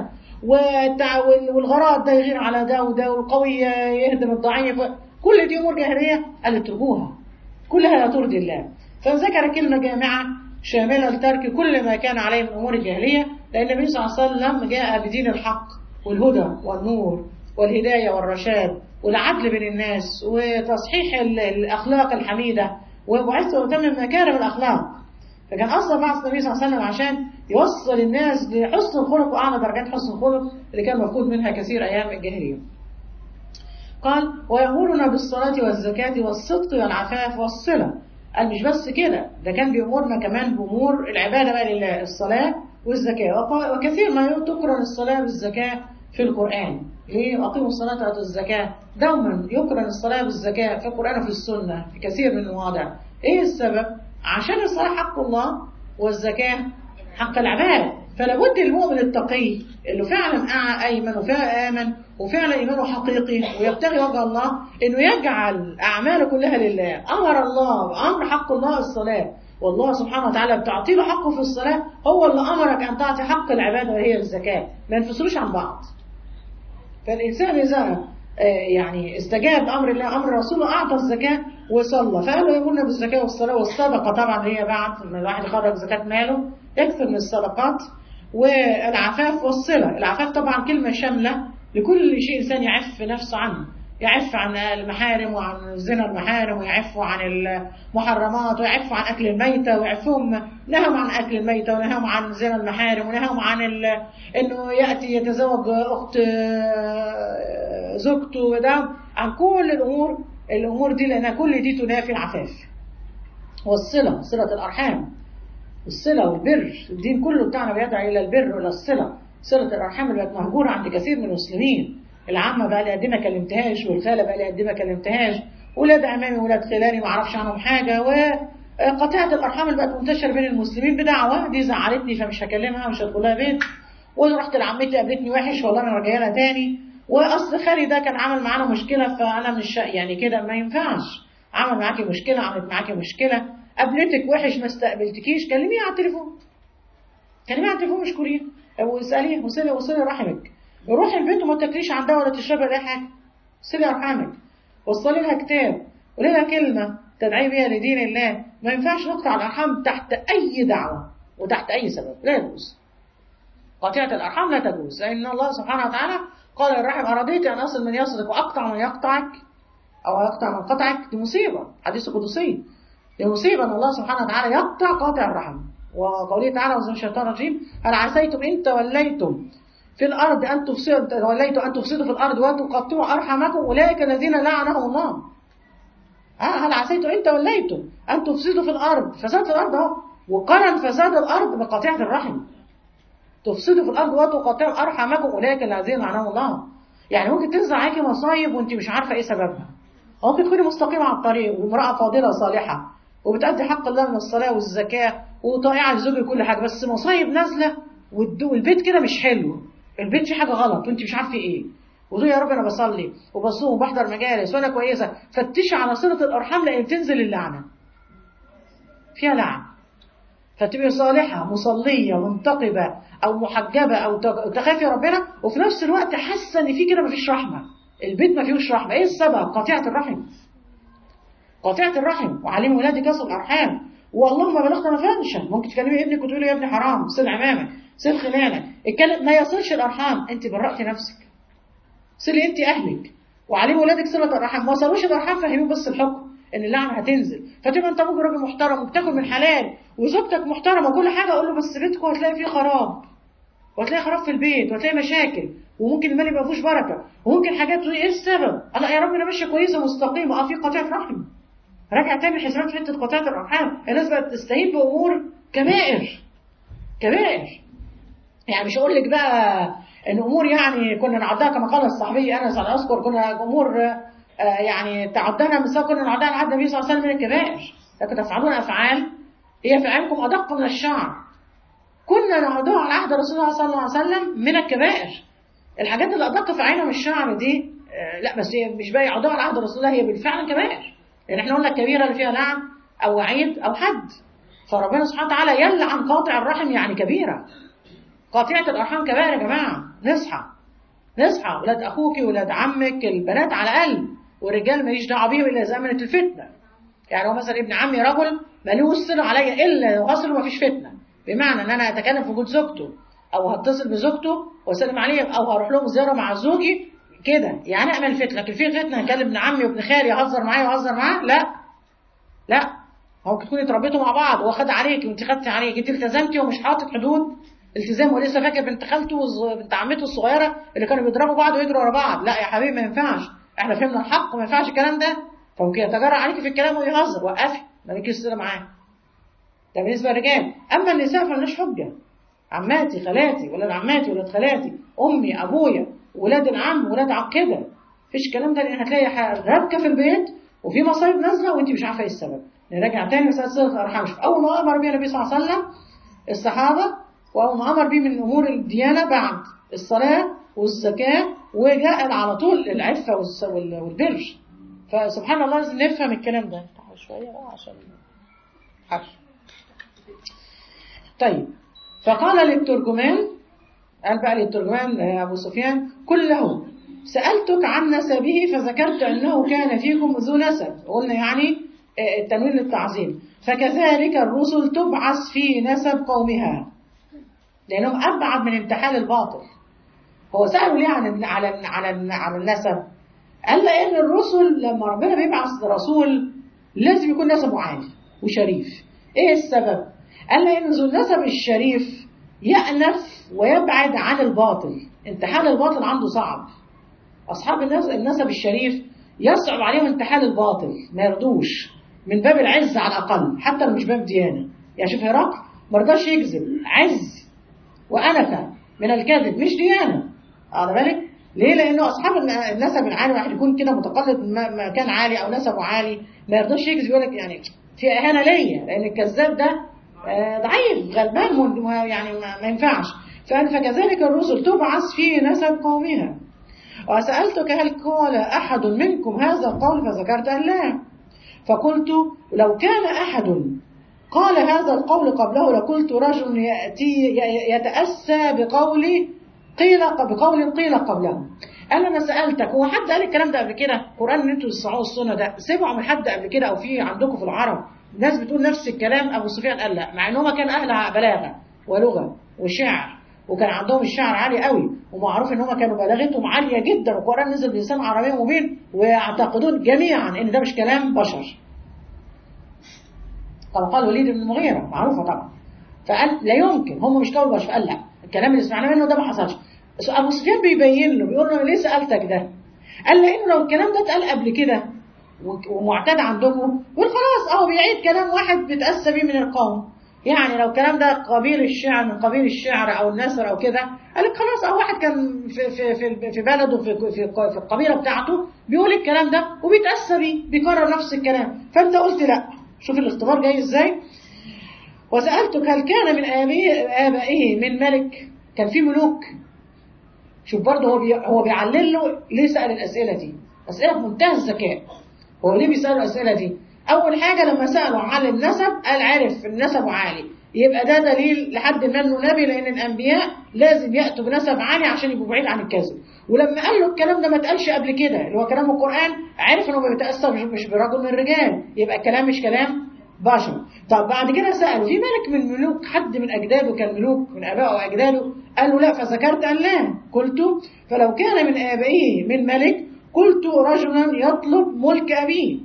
والغراض ده يغير على ده وده والقوي يهدم الضعيف كل دي أمور جاهلية قال اتركوها كلها لا ترضي الله فذكر كلمة جامعة شاملة لترك كل ما كان عليه من أمور الجاهلية لأن النبي صلى الله عليه وسلم جاء بدين الحق والهدى والنور والهداية والرشاد والعدل بين الناس وتصحيح الأخلاق الحميدة وبعثت أتمم مكارم الأخلاق فكان أصلا بعث النبي صلى الله عليه وسلم عشان يوصل الناس لحسن الخلق وأعلى درجات حسن الخلق اللي كان مفقود منها كثير أيام الجاهلية قال ويأمرنا بالصلاة والزكاة والصدق والعفاف والصلة قال مش بس كده ده كان بيأمرنا كمان بأمور العبادة بقى لله الصلاة والزكاة وق- وكثير ما تقرن الصلاة بالزكاة في القرآن ليه أقيموا الصلاة وآتوا الزكاة دوما يقرن الصلاة بالزكاة في القرآن وفي السنة في كثير من المواضع إيه السبب؟ عشان الصلاة حق الله والزكاة حق العباد فلا بد المؤمن التقي اللي فعلا أع- أيمن وفعلا آمن وفعلا إيمانه حقيقي ويبتغي وجه الله إنه يجعل أعماله كلها لله أمر الله بأمر حق الله الصلاة والله سبحانه وتعالى بتعطي له حقه في الصلاة هو اللي أمرك أن تعطي حق العبادة وهي الزكاة ما ينفصلوش عن بعض فالإنسان إذا آه، يعني استجاب لأمر الله أمر رسوله أعطى الزكاة وصلى فقالوا يقولنا بالزكاة والصلاة والصدقة طبعا هي بعد ما الواحد يخرج زكاة ماله يكثر من الصدقات والعفاف والصلة العفاف طبعا كلمة شاملة لكل شيء إنسان يعف نفسه عنه يعف عن المحارم وعن زنا المحارم ويعف عن المحرمات ويعف عن أكل الميتة ويعفهم نهوا عن أكل الميتة ونهوا عن زنا المحارم ونهوا عن ال... إنه يأتي يتزوج أخت آه، زوجته وده عن كل الأمور الأمور دي لأنها كل دي تنافي العفاف والصلة صلة الأرحام الصلة والبر الدين كله بتاعنا بيدعو إلى البر وإلى الصلة صلة الأرحام اللي بقت مهجورة عند كثير من المسلمين العمة بقى لي قد إيه ما كلمتهاش والخالة بقى لي قد إيه ما كلمتهاش ولاد عمامي ولاد خلاني ما اعرفش عنهم حاجة وقطيعة الأرحام اللي بقت منتشرة بين المسلمين بدعوة دي زعلتني فمش هكلمها مش هدخل لها بيت ورحت لعمتي قابلتني وحش والله انا راجعه لها تاني واصل خالي ده كان عمل معانا مشكله فانا مش يعني كده ما ينفعش عمل معاكي مشكله عملت معاكي مشكله قابلتك وحش ما استقبلتكيش كلميها على التليفون كلميها على التليفون اشكريها واساليها وصلي وصلي رحمك روحي البيت وما تاكليش عندها ولا تشربي ولا أي حاجه صلي ارحامك وصلي لها كتاب قولي لها كلمه تدعي بيها لدين الله ما ينفعش نقطع الارحام تحت اي دعوه وتحت اي سبب لا يجوز قطيعة الأرحام لا تجوز لأن الله سبحانه وتعالى قال الرحم أرضيت أن أصل من يصلك وأقطع من يقطعك أو يقطع من قطعك دي مصيبة حديث قدسي دي مصيبة أن الله سبحانه وتعالى يقطع قاطع الرحم وقوله تعالى وزن الشيطان الرجيم هل عسيتم إن توليتم في الأرض أن تفسدوا توليتم أن تفسدوا في الأرض وتقطعوا أرحامكم أولئك الذين لعنهم الله آه هل عسيتم إن توليتم أن تفسدوا في الأرض فساد في الأرض أهو وقرن فساد الأرض بقطيعة الرحم تفسدوا في الارض وتقطعوا ارحامكم اولئك الذين لعنهم الله يعني ممكن تنزل عليكي مصايب وانت مش عارفه ايه سببها ممكن تكوني مستقيمه على الطريق وامراه فاضله صالحه وبتأدي حق الله من الصلاه والزكاه وطائعه لزوجك كل حاجه بس مصايب نازله والبيت كده مش حلو البيت فيه حاجه غلط وانت مش عارفه ايه وتقولي يا رب انا بصلي وبصوم وبحضر مجالس وانا كويسه فتشي على صله الارحام لان تنزل اللعنه فيها لعنه فتبقي صالحة مصلية منتقبة أو محجبة أو تخافي ربنا وفي نفس الوقت حاسة إن في كده مفيش رحمة البيت ما فيهوش رحمة إيه السبب؟ قطيعة الرحم قطيعة الرحم وعلمي ولادك يصل الأرحام والله ما بلغت ما فانش ممكن تكلمي ابنك وتقولي له يا ابني حرام صل عمامك صل خلانك الكلام ما يصلش الأرحام أنت برأتي نفسك صلي أنت أهلك وعلمي ولادك صلة الأرحام ما وصلوش الأرحام فهميهم بس الحكم ان اللعنه هتنزل فتبقى انت ممكن راجل محترم وبتاكل من حلال وزوجتك محترمه وكل حاجه اقول له بس بيتكم هتلاقي فيه خراب وهتلاقي خراب في البيت وهتلاقي مشاكل وممكن المال يبقى فيهوش بركه وممكن حاجات تقول ايه السبب؟ الله يا رب انا ماشيه كويسه مستقيمه اه في قطيعه رحم راجع تاني حسابات في حته قطيعه الارحام الناس بقت تستهين بامور كبائر كبائر يعني مش هقول لك بقى ان امور يعني كنا نعدها كما قال الصحابي انس على اذكر كنا امور يعني تعدنا من كنا نعدها لحد النبي صلى الله عليه وسلم من الكبائر لكن تفعلون افعال هي في علمكم ادق من الشعر كنا نعدها على عهد رسول الله صلى الله عليه وسلم من الكبائر الحاجات اللي ادق في عينها من الشعر دي لا بس هي مش بقى يعدوها على عهد رسول الله هي بالفعل كبائر لان احنا قلنا الكبيره اللي فيها لعن او وعيد او حد فربنا سبحانه وتعالى يلعن قاطع الرحم يعني كبيره قاطعه الارحام كبائر يا جماعه نصحى نصحى ولاد اخوك ولاد عمك البنات على الاقل والرجال ماليش دعوه بيهم الا اذا امنت الفتنه يعني هو مثلا ابن عمي رجل ملوش صله عليا الا غسل ومفيش فتنه بمعنى ان انا اتكلم في وجود زوجته او هتصل بزوجته واسلم عليه او هروح لهم زياره مع زوجي كده يعني اعمل فتنه لكن في فتنه هكلم ابن عمي وابن خالي اهزر معايا واهزر معاه لا لا ممكن تكوني اتربيتوا مع بعض واخد عليك وانت خدتي عليك انت التزمتي ومش حاطط حدود التزام ولسه فاكر بنت خالته وبنت عمته الصغيره اللي كانوا بيضربوا بعض ويجروا ورا بعض لا يا حبيبي ما ينفعش احنا فهمنا الحق وما ينفعش الكلام ده فممكن يتجرأ عليك في الكلام ويهزر وقفي مالكيش صله معاه ده بالنسبه للرجال اما النساء فمالناش حجه عماتي خالاتي ولاد عماتي ولاد خالاتي امي ابويا ولاد العم ولاد عم كده مفيش الكلام ده لان هتلاقي ربكه في البيت وفي مصايب نازله وانت مش عارفه ايه السبب نرجع تاني مساله صله الارحام شوف اول ما امر بها النبي صلى الله عليه وسلم الصحابه واول ما امر به من امور الديانه بعد الصلاه والزكاه وجاء على طول العفه والبر فسبحان الله لازم نفهم الكلام ده شويه بقى عشان حش طيب فقال للترجمان قال بقى للترجمان أبو سفيان قل له سألتك عن نسبه فذكرت أنه كان فيكم ذو نسب قلنا يعني التنوين للتعظيم فكذلك الرسل تبعث في نسب قومها لأنهم أبعد من امتحان الباطل هو سألوا ليه عن على على على النسب قال لأن الرسل لما ربنا بيبعث رسول لازم يكون نسبه عالي وشريف إيه السبب؟ قال لأن ذو النسب الشريف يأنف ويبعد عن الباطل انتحال الباطل عنده صعب أصحاب النسب الشريف يصعب عليهم انتحال الباطل ما يرضوش من باب العز على الأقل حتى لو مش باب ديانة يعني شوف هرقل ما رضاش يكذب عز وأنفة من الكذب مش ديانة على بالك ليه؟ لأنه أصحاب النسب العالي واحد يكون كده متقلد مكان عالي أو نسبه عالي ما يرضاش يكذب يقول لك يعني في إهانة ليا لأن الكذاب ده ضعيف غلبان يعني ما ينفعش فقال فكذلك الرسل تبعث في نسب قومها وسألتك هل قال أحد منكم هذا القول فذكرت أن لا فقلت لو كان أحد قال هذا القول قبله لقلت رجل يأتي يتأسى بقول قيل بقول قيل قبله قال انا سالتك هو حد قال الكلام ده قبل كده القران اللي انتوا تسمعوه السنه ده سمعوا من حد قبل كده او في عندكم في العرب ناس بتقول نفس الكلام ابو سفيان قال لا مع ان هم كان اهل بلاغه ولغه وشعر وكان عندهم الشعر عالي قوي ومعروف ان هم كانوا بلاغتهم عاليه جدا والقران نزل بلسان عربي مبين ويعتقدون جميعا ان ده مش كلام بشر كما قال وليد بن المغيره معروفه طبعا فقال لا يمكن هم مش قول بشر قال لا الكلام اللي سمعناه منه ده ما حصلش ابو سفيان بيبين له بيقول له ليه سالتك ده قال لانه لو الكلام ده اتقال قبل كده ومعتاد عندكم يقول خلاص اهو بيعيد كلام واحد بيتاسى بيه من القوم يعني لو الكلام ده قبيل الشعر من قبيل الشعر او النثر او كده قال لك خلاص اهو واحد كان في في في في بلده في في في القبيله بتاعته بيقول الكلام ده وبيتاسى بيه بيكرر نفس الكلام فانت قلت لا شوف الاختبار جاي ازاي وسالتك هل كان من ابائه من ملك كان في ملوك شوف برضه هو بي... هو بيعلل له ليه سال الاسئله دي اسئله بمنتهى الذكاء هو ليه بيسال الاسئله دي اول حاجه لما سالوا عن النسب قال عرف النسب عالي يبقى ده دليل لحد ما انه نبي لان الانبياء لازم ياتوا بنسب عالي عشان يبقوا بعيد عن الكذب ولما قال له الكلام ده ما اتقالش قبل كده اللي هو كلام القران عرف انه بيتاثر مش برجل من الرجال يبقى الكلام مش كلام بشر طب بعد كده سأل في ملك من ملوك حد من أجداده كان ملوك من آبائه وأجداده قال له لا فذكرت أن لا قلت فلو كان من آبائه من ملك قلت رجلا يطلب ملك أبيه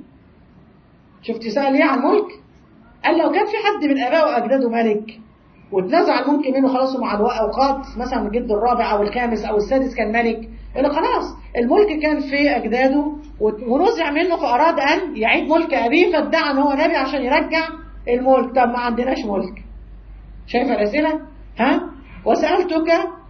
شفت سأل ايه عن الملك قال لو كان في حد من آبائه وأجداده ملك واتنزع الملك منه خلاص مع الأوقات مثلا الجد الرابع أو الخامس أو السادس كان ملك اللي خلاص الملك كان في أجداده ونزع منه فأراد أن يعيد ملك أبيه فادعى أن هو نبي عشان يرجع الملك طب ما عندناش ملك شايف الأسئلة ها وسألتك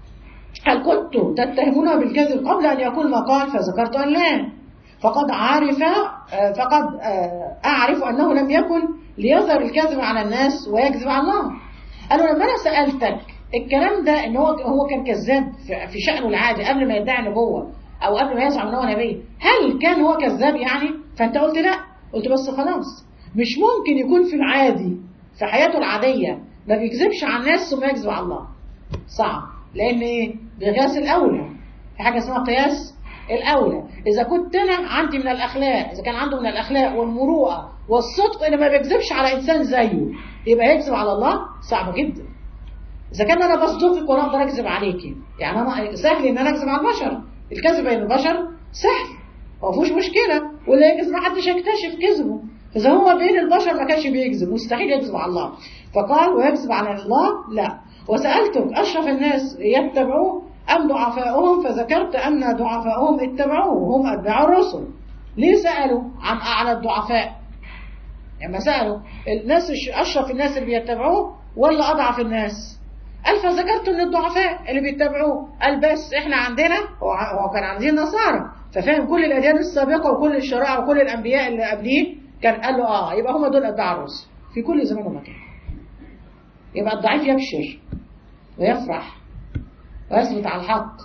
هل كنت تتهمونه بالكذب قبل أن يقول ما قال فذكرت أن لا فقد عرف فقد أعرف أنه لم يكن ليظهر الكذب على الناس ويكذب على الله قالوا لما أنا سألتك الكلام ده ان هو هو كان كذاب في شأنه العادي قبل ما يدعي نبوة او قبل ما يزعم ان هو نبي هل كان هو كذاب يعني فانت قلت لا قلت بس خلاص مش ممكن يكون في العادي في حياته العادية ما بيكذبش على الناس ثم يكذب على الله صعب لان ايه بقياس الاولى في حاجة اسمها قياس الاولى اذا كنت انا عندي من الاخلاق اذا كان عنده من الاخلاق والمروءه والصدق اللي ما بيكذبش على انسان زيه يبقى يكذب على الله صعب جدا اذا كان انا بصدقك وانا اقدر اكذب عليكي يعني انا سهل ان انا اكذب على البشر الكذب بين البشر سهل ما فيهوش مشكله واللي يكذب ما حدش يكتشف كذبه فاذا هو بين البشر ما كانش بيكذب مستحيل يكذب على الله فقال ويكذب على الله لا وسالتك اشرف الناس يتبعوه ام ضعفاؤهم فذكرت ان ضعفاؤهم اتبعوه هم اتباع الرسل ليه سالوا عن اعلى الضعفاء لما سالوا الناس اشرف الناس اللي بيتبعوه ولا اضعف الناس قال فذكرت ان الضعفاء اللي بيتبعوه قال بس احنا عندنا هو كان عندنا نصارى ففاهم كل الاديان السابقه وكل الشرائع وكل الانبياء اللي قبليه كان قال له اه يبقى هم دول اتباع الرسل في كل زمان ومكان يبقى الضعيف يبشر ويفرح ويثبت على الحق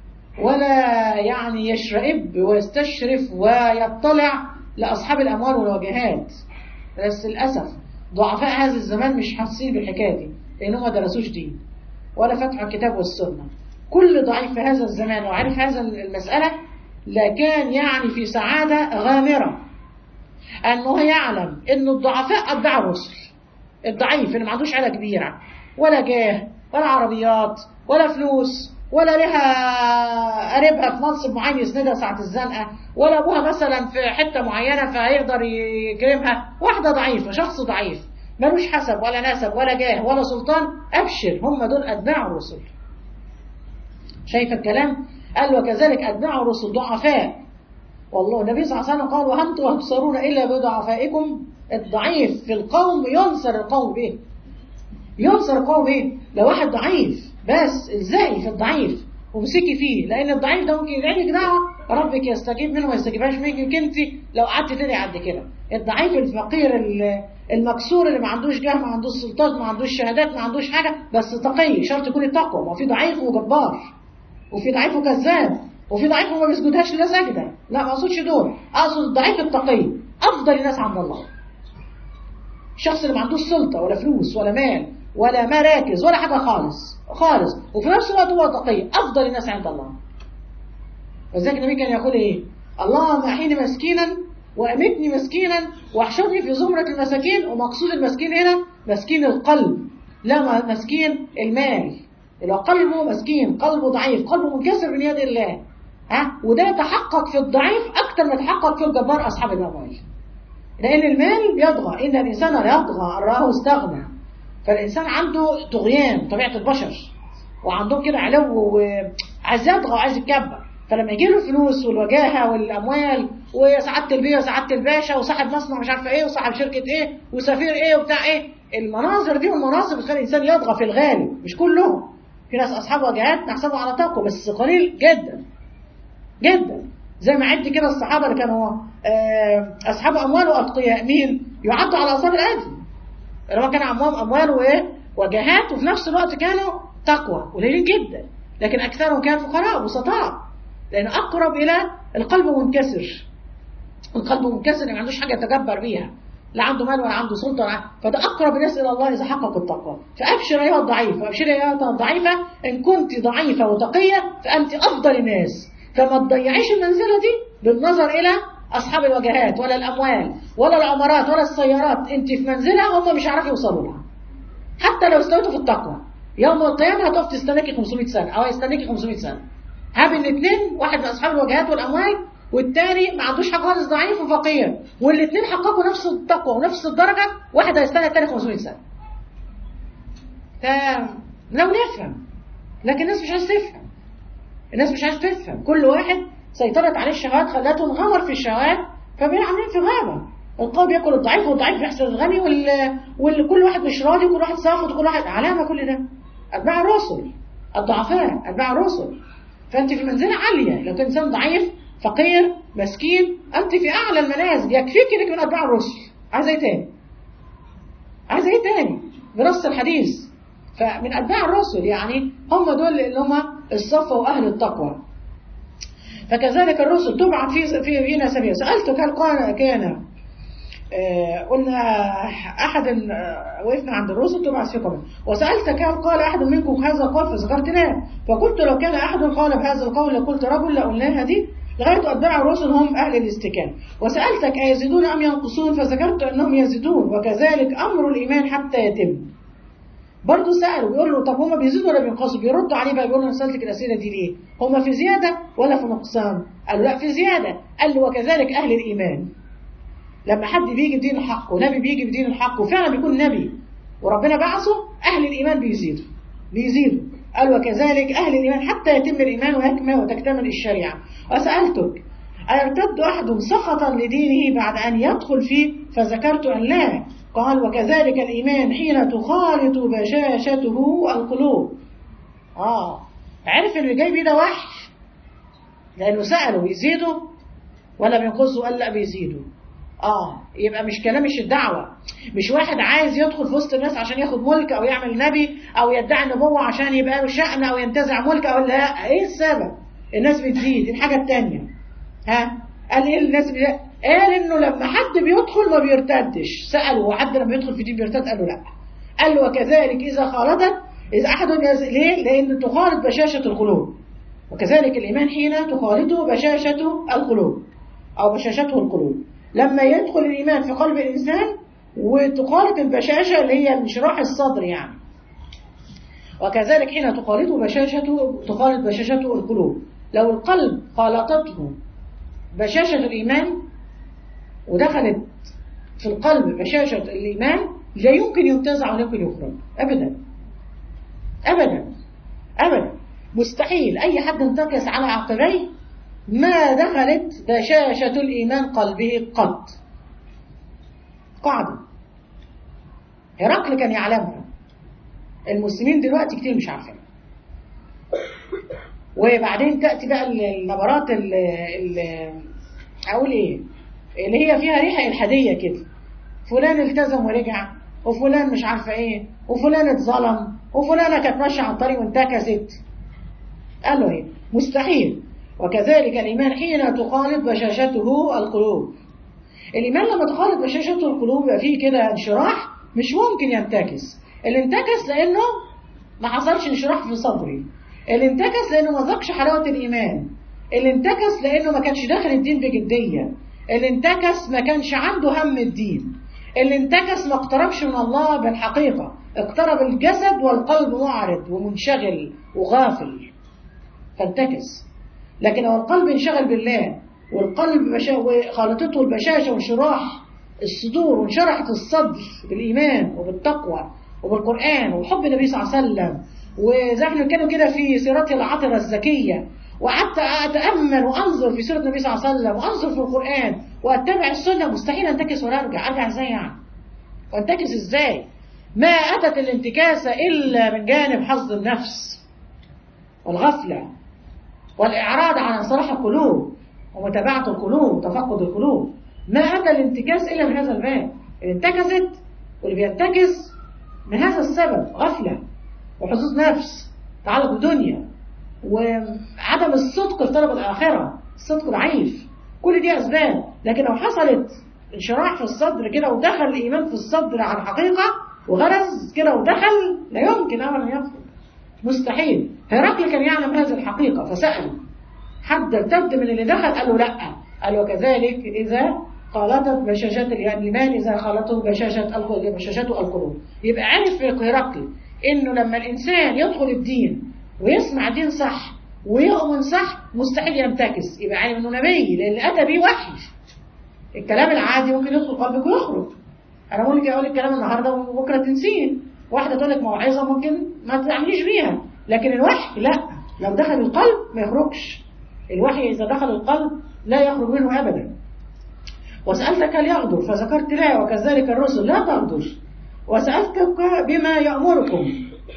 ولا يعني يشرئب ويستشرف ويطلع لأصحاب الأموال والوجهات بس للأسف ضعفاء هذا الزمان مش حاسين بالحكاية دي لأنهم ما درسوش دين ولا فتحوا الكتاب والسنة كل ضعيف في هذا الزمان وعرف هذا المسألة لكان يعني في سعادة غامرة أنه يعلم أن الضعفاء أتباع الرسل الضعيف اللي ما عندوش عيلة كبيرة ولا جاه ولا عربيات ولا فلوس ولا لها قريبها في منصب معين يسندها ساعة الزنقة ولا أبوها مثلا في حتة معينة فهيقدر يكرمها واحدة ضعيفة شخص ضعيف ملوش حسب ولا نسب ولا جاه ولا سلطان أبشر هم دول أتباع الرسل شايف الكلام قال وكذلك أتباع الرسل ضعفاء والله النبي صلى الله عليه وسلم قال وهم تبصرون إلا بضعفائكم الضعيف في القوم ينصر القوم به ينصر القوم به لو واحد ضعيف بس ازاي في الضعيف ومسكي فيه لان الضعيف ده ممكن يدعي لك دعوه ربك يستجيب منه وما يستجيبهاش منك انت لو قعدت تدعي قد كده الضعيف الفقير المكسور اللي ما عندوش جاه ما عندوش سلطات ما عندوش شهادات ما عندوش حاجه بس تقي شرط يكون التقوى ما في ضعيف وجبار وفي ضعيف وكذاب وفي ضعيف وما بيسجدهاش الا سجده لا ما اقصدش دول اقصد الضعيف التقي افضل الناس عند الله الشخص اللي ما عندوش سلطه ولا فلوس ولا مال ولا مراكز ولا حاجه خالص خالص وفي نفس الوقت هو تقي افضل الناس عند الله وذلك النبي كان يقول ايه اللهم احيني مسكينا وامتني مسكينا واحشرني في زمرة المساكين ومقصود المسكين هنا مسكين القلب لا مسكين المال لو قلبه مسكين قلبه ضعيف قلبه منكسر من يد الله ها وده يتحقق في الضعيف اكتر ما يتحقق في الجبار اصحاب الاموال لان المال بيطغى ان الانسان يطغى ان راه استغنى فالإنسان عنده طغيان طبيعة البشر وعندهم كده علو وعايز يطغى وعايز يتكبر فلما يجي له الفلوس والوجاهه والاموال وسعاده البيه وسعاده الباشا وصاحب مصنع مش عارفه ايه وصاحب شركه ايه وسفير ايه وبتاع ايه المناظر دي والمناصب بتخلي الانسان يطغى في الغالب مش كلهم في ناس اصحاب وجهات نحسبه على تقوى بس قليل جدا جدا زي ما عد كده الصحابه اللي كانوا اصحاب اموال واتقياء مين يعدوا على اصابع الايدي اللي هو كان عمهم اموال وايه وجهات وفي نفس الوقت كانوا تقوى قليلين جدا لكن اكثرهم كانوا فقراء بسطاء لان اقرب الى القلب منكسر القلب منكسر ما عندوش حاجه يتجبر بيها لا عنده مال ولا عنده سلطه ولا فده اقرب الناس الى الله اذا حقق التقوى فابشر ايها الضعيف وابشر ايها الضعيفه ان كنت ضعيفه وتقيه فانت افضل الناس فما تضيعيش المنزله دي بالنظر الى اصحاب الوجهات ولا الاموال ولا العمارات ولا السيارات انت في منزله هم مش عارفين يوصلوا لها حتى لو استويتوا في التقوى يوم القيامه هتقف تستناكي 500 سنه او يستناكي 500 سنه هاب الاثنين واحد من اصحاب الوجهات والاموال والتاني ما عندوش حاجه خالص ضعيف وفقير والاثنين حققوا نفس التقوى ونفس الدرجه واحد هيستنى الثاني 500 سنه فلو نفهم لكن الناس مش عايز تفهم الناس مش عايز تفهم كل واحد سيطرت عليه الشهوات خلته انغمر في الشهوات فبقى عاملين في غابه القوي بياكل الضعيف والضعيف بيحسن الغني وال... وكل واحد مش راضي وكل واحد ساخط وكل واحد علامه كل ده اتباع الرسل الضعفاء اتباع الرسل فانت في منزله عاليه لو كنت انسان ضعيف فقير مسكين انت في اعلى المنازل يكفيك انك من اتباع الرسل عايز ايه تاني عايز ايه تاني بنص الحديث فمن اتباع الرسل يعني هم دول اللي هم الصفوه واهل التقوى فكذلك الرسل تبعث في في فينا سبيل سالتك هل قال كان آه قلنا احد آه وقفنا عند الرسل تبعث في قبل وسالتك هل قال احد منكم هذا القول فذكرت لا فقلت لو كان احد قال بهذا القول لقلت رجل لقلناها دي لغايه اتباع الرسل هم اهل الاستكانه وسالتك ايزيدون ام ينقصون فذكرت انهم يزيدون وكذلك امر الايمان حتى يتم برضه سألوا بيقول له طب هما بيزيدوا ولا بينقصوا بيرد عليه بقى بيقول له انا سالتك الاسئله دي ليه؟ هما في زياده ولا في نقصان؟ قال له لا في زياده قال له وكذلك اهل الايمان لما حد بيجي بدين الحق ونبي بيجي بدين الحق وفعلا بيكون نبي وربنا بعثه اهل الايمان بيزيدوا بيزيدوا قال وكذلك اهل الايمان حتى يتم الايمان ويكمل وتكتمل الشريعه وسالتك أيرتد أحد سخطا لدينه بعد أن يدخل فيه فذكرت أن لا قال وكذلك الإيمان حين تخالط بشاشته القلوب آه عرف اللي جاي بيه ده وحش لأنه سأله بيزيدوا ولا بينقصوا قال لا بيزيدوا اه يبقى مش كلام مش الدعوة مش واحد عايز يدخل في وسط الناس عشان ياخد ملك او يعمل نبي او يدعي نبوة عشان يبقى له شأن او ينتزع ملك او لا ايه السبب الناس بتزيد الحاجة التانية ها قال ايه الناس بتزيد قال انه لما حد بيدخل ما بيرتدش سأله حد لما يدخل في دين بيرتد قال له لا قال له وكذلك اذا خالطت اذا احد يز... ليه لان تخالط بشاشة القلوب وكذلك الايمان حين تخالطه بشاشة القلوب او بشاشته القلوب لما يدخل الإيمان في قلب الإنسان وتخالط البشاشة اللي هي انشراح الصدر يعني وكذلك حين تخالطه بشاشته تخالط بشاشته القلوب لو القلب خالطته بشاشة الإيمان ودخلت في القلب بشاشة الإيمان لا يمكن ينتزع ولا يمكن يخرج أبدا أبدا أبدا مستحيل أي حد انتكس على عقبيه ما دخلت بشاشة الإيمان قلبه قط قاعدة هرقل كان يعلمها المسلمين دلوقتي كتير مش عارفين وبعدين تأتي بقى النبرات اللي أقول إيه اللي هي فيها ريحة إلحادية كده فلان التزم ورجع وفلان مش عارفة إيه وفلان اتظلم وفلانة كانت ماشية على الطريق وانتكست قال له إيه مستحيل وكذلك الإيمان حين تخالط بشاشته القلوب الإيمان لما تخالط بشاشته القلوب يبقى فيه كده انشراح مش ممكن ينتكس اللي انتكس لأنه ما حصلش انشراح في صدري اللي انتكس لأنه ما ذاقش حلاوة الإيمان اللي انتكس لأنه ما كانش داخل الدين بجدية اللي انتكس ما كانش عنده هم الدين اللي انتكس ما اقتربش من الله بالحقيقة اقترب الجسد والقلب معرض ومنشغل وغافل فانتكس لكن لو القلب انشغل بالله والقلب بشا... وخالطته البشاشة وانشراح الصدور وانشرحت الصدر بالإيمان وبالتقوى وبالقرآن وحب النبي صلى الله عليه وسلم وزي احنا كانوا كده في سيرته العطرة الزكية وقعدت أتأمل وأنظر في سيرة النبي صلى الله عليه وسلم وأنظر في القرآن وأتبع السنة مستحيل أنتكس ولا أرجع أرجع إزاي يعني وأنتكس إزاي ما أتت الانتكاسة إلا من جانب حظ النفس والغفلة والإعراض عن صلاح القلوب ومتابعة القلوب وتفقد القلوب ما أتى الانتكاس إلا من هذا الباب اللي انتكست واللي بينتكس من هذا السبب غفلة وحظوظ نفس تعلق بدنيا وعدم الصدق في طلب الآخرة الصدق ضعيف كل دي أسباب لكن لو حصلت انشراح في الصدر كده ودخل الإيمان في الصدر عن حقيقة وغرز كده ودخل لا يمكن أبدا يدخل مستحيل هرقل كان يعلم هذه الحقيقة فسأل حد ارتد من اللي دخل قال له لا قال وكذلك إذا خالطت بشاشات الإيمان إذا خالطه بشاشة القلوب بشاشته القلوب يبقى عارف في هرقل إنه لما الإنسان يدخل الدين ويسمع دين صح ويؤمن صح مستحيل ينتكس يبقى عارف إنه نبي لأن أتى بيه وحي الكلام العادي ممكن يدخل قلبك ويخرج أنا ممكن أقول الكلام النهاردة وبكرة تنسيه واحدة تقول لك موعظة ممكن ما تعمليش بيها لكن الوحي لا لو دخل القلب ما يخرجش الوحي إذا دخل القلب لا يخرج منه أبدا وسألتك هل يغدر فذكرت لا وكذلك الرسل لا تغدر وسألتك بما يأمركم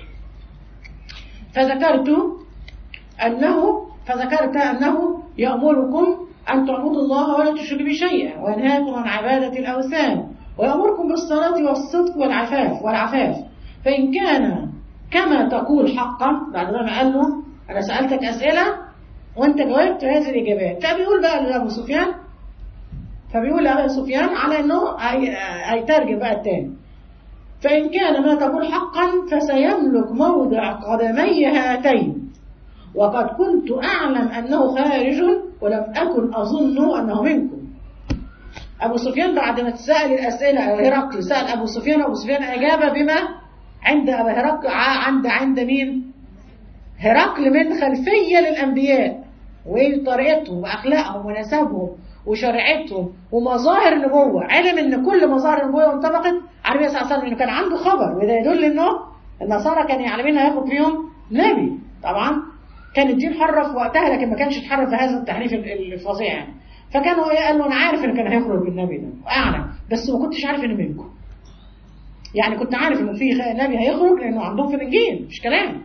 فذكرت أنه فذكرت أنه يأمركم أن تعبدوا الله ولا تشركوا به شيئا وينهاكم عن عبادة الأوثان ويأمركم بالصلاة والصدق والعفاف والعفاف فإن كان كما تقول حقا بعد ما قال له أنا سألتك أسئلة وأنت جاوبت هذه الإجابات فبيقول بقى لأبو سفيان فبيقول لأبو سفيان على أنه هيترجم بقى التاني فإن كان ما تقول حقا فسيملك موضع قدمي هاتين وقد كنت أعلم أنه خارج ولم أكن أظن أنه منكم أبو سفيان بعد ما تسأل الأسئلة هرقل سأل أبو سفيان أبو سفيان أجاب بما عند أبو هرقل عند عند مين هرقل من خلفية للأنبياء وطريقتهم وأخلاقهم ونسبهم وشريعتهم ومظاهر النبوة علم ان كل مظاهر النبوة انطبقت على النبي صلى الله عليه وسلم انه كان عنده خبر وده يدل انه النصارى كانوا يعلمين هياخد فيهم نبي طبعا كان الدين حرف وقتها لكن ما كانش اتحرف بهذا التحريف الفظيع يعني فكان هو إيه قال له انا عارف ان كان هيخرج بالنبي ده واعلم بس ما كنتش عارف انه منكم يعني كنت عارف انه في نبي هيخرج لانه عندهم في الانجيل مش كلام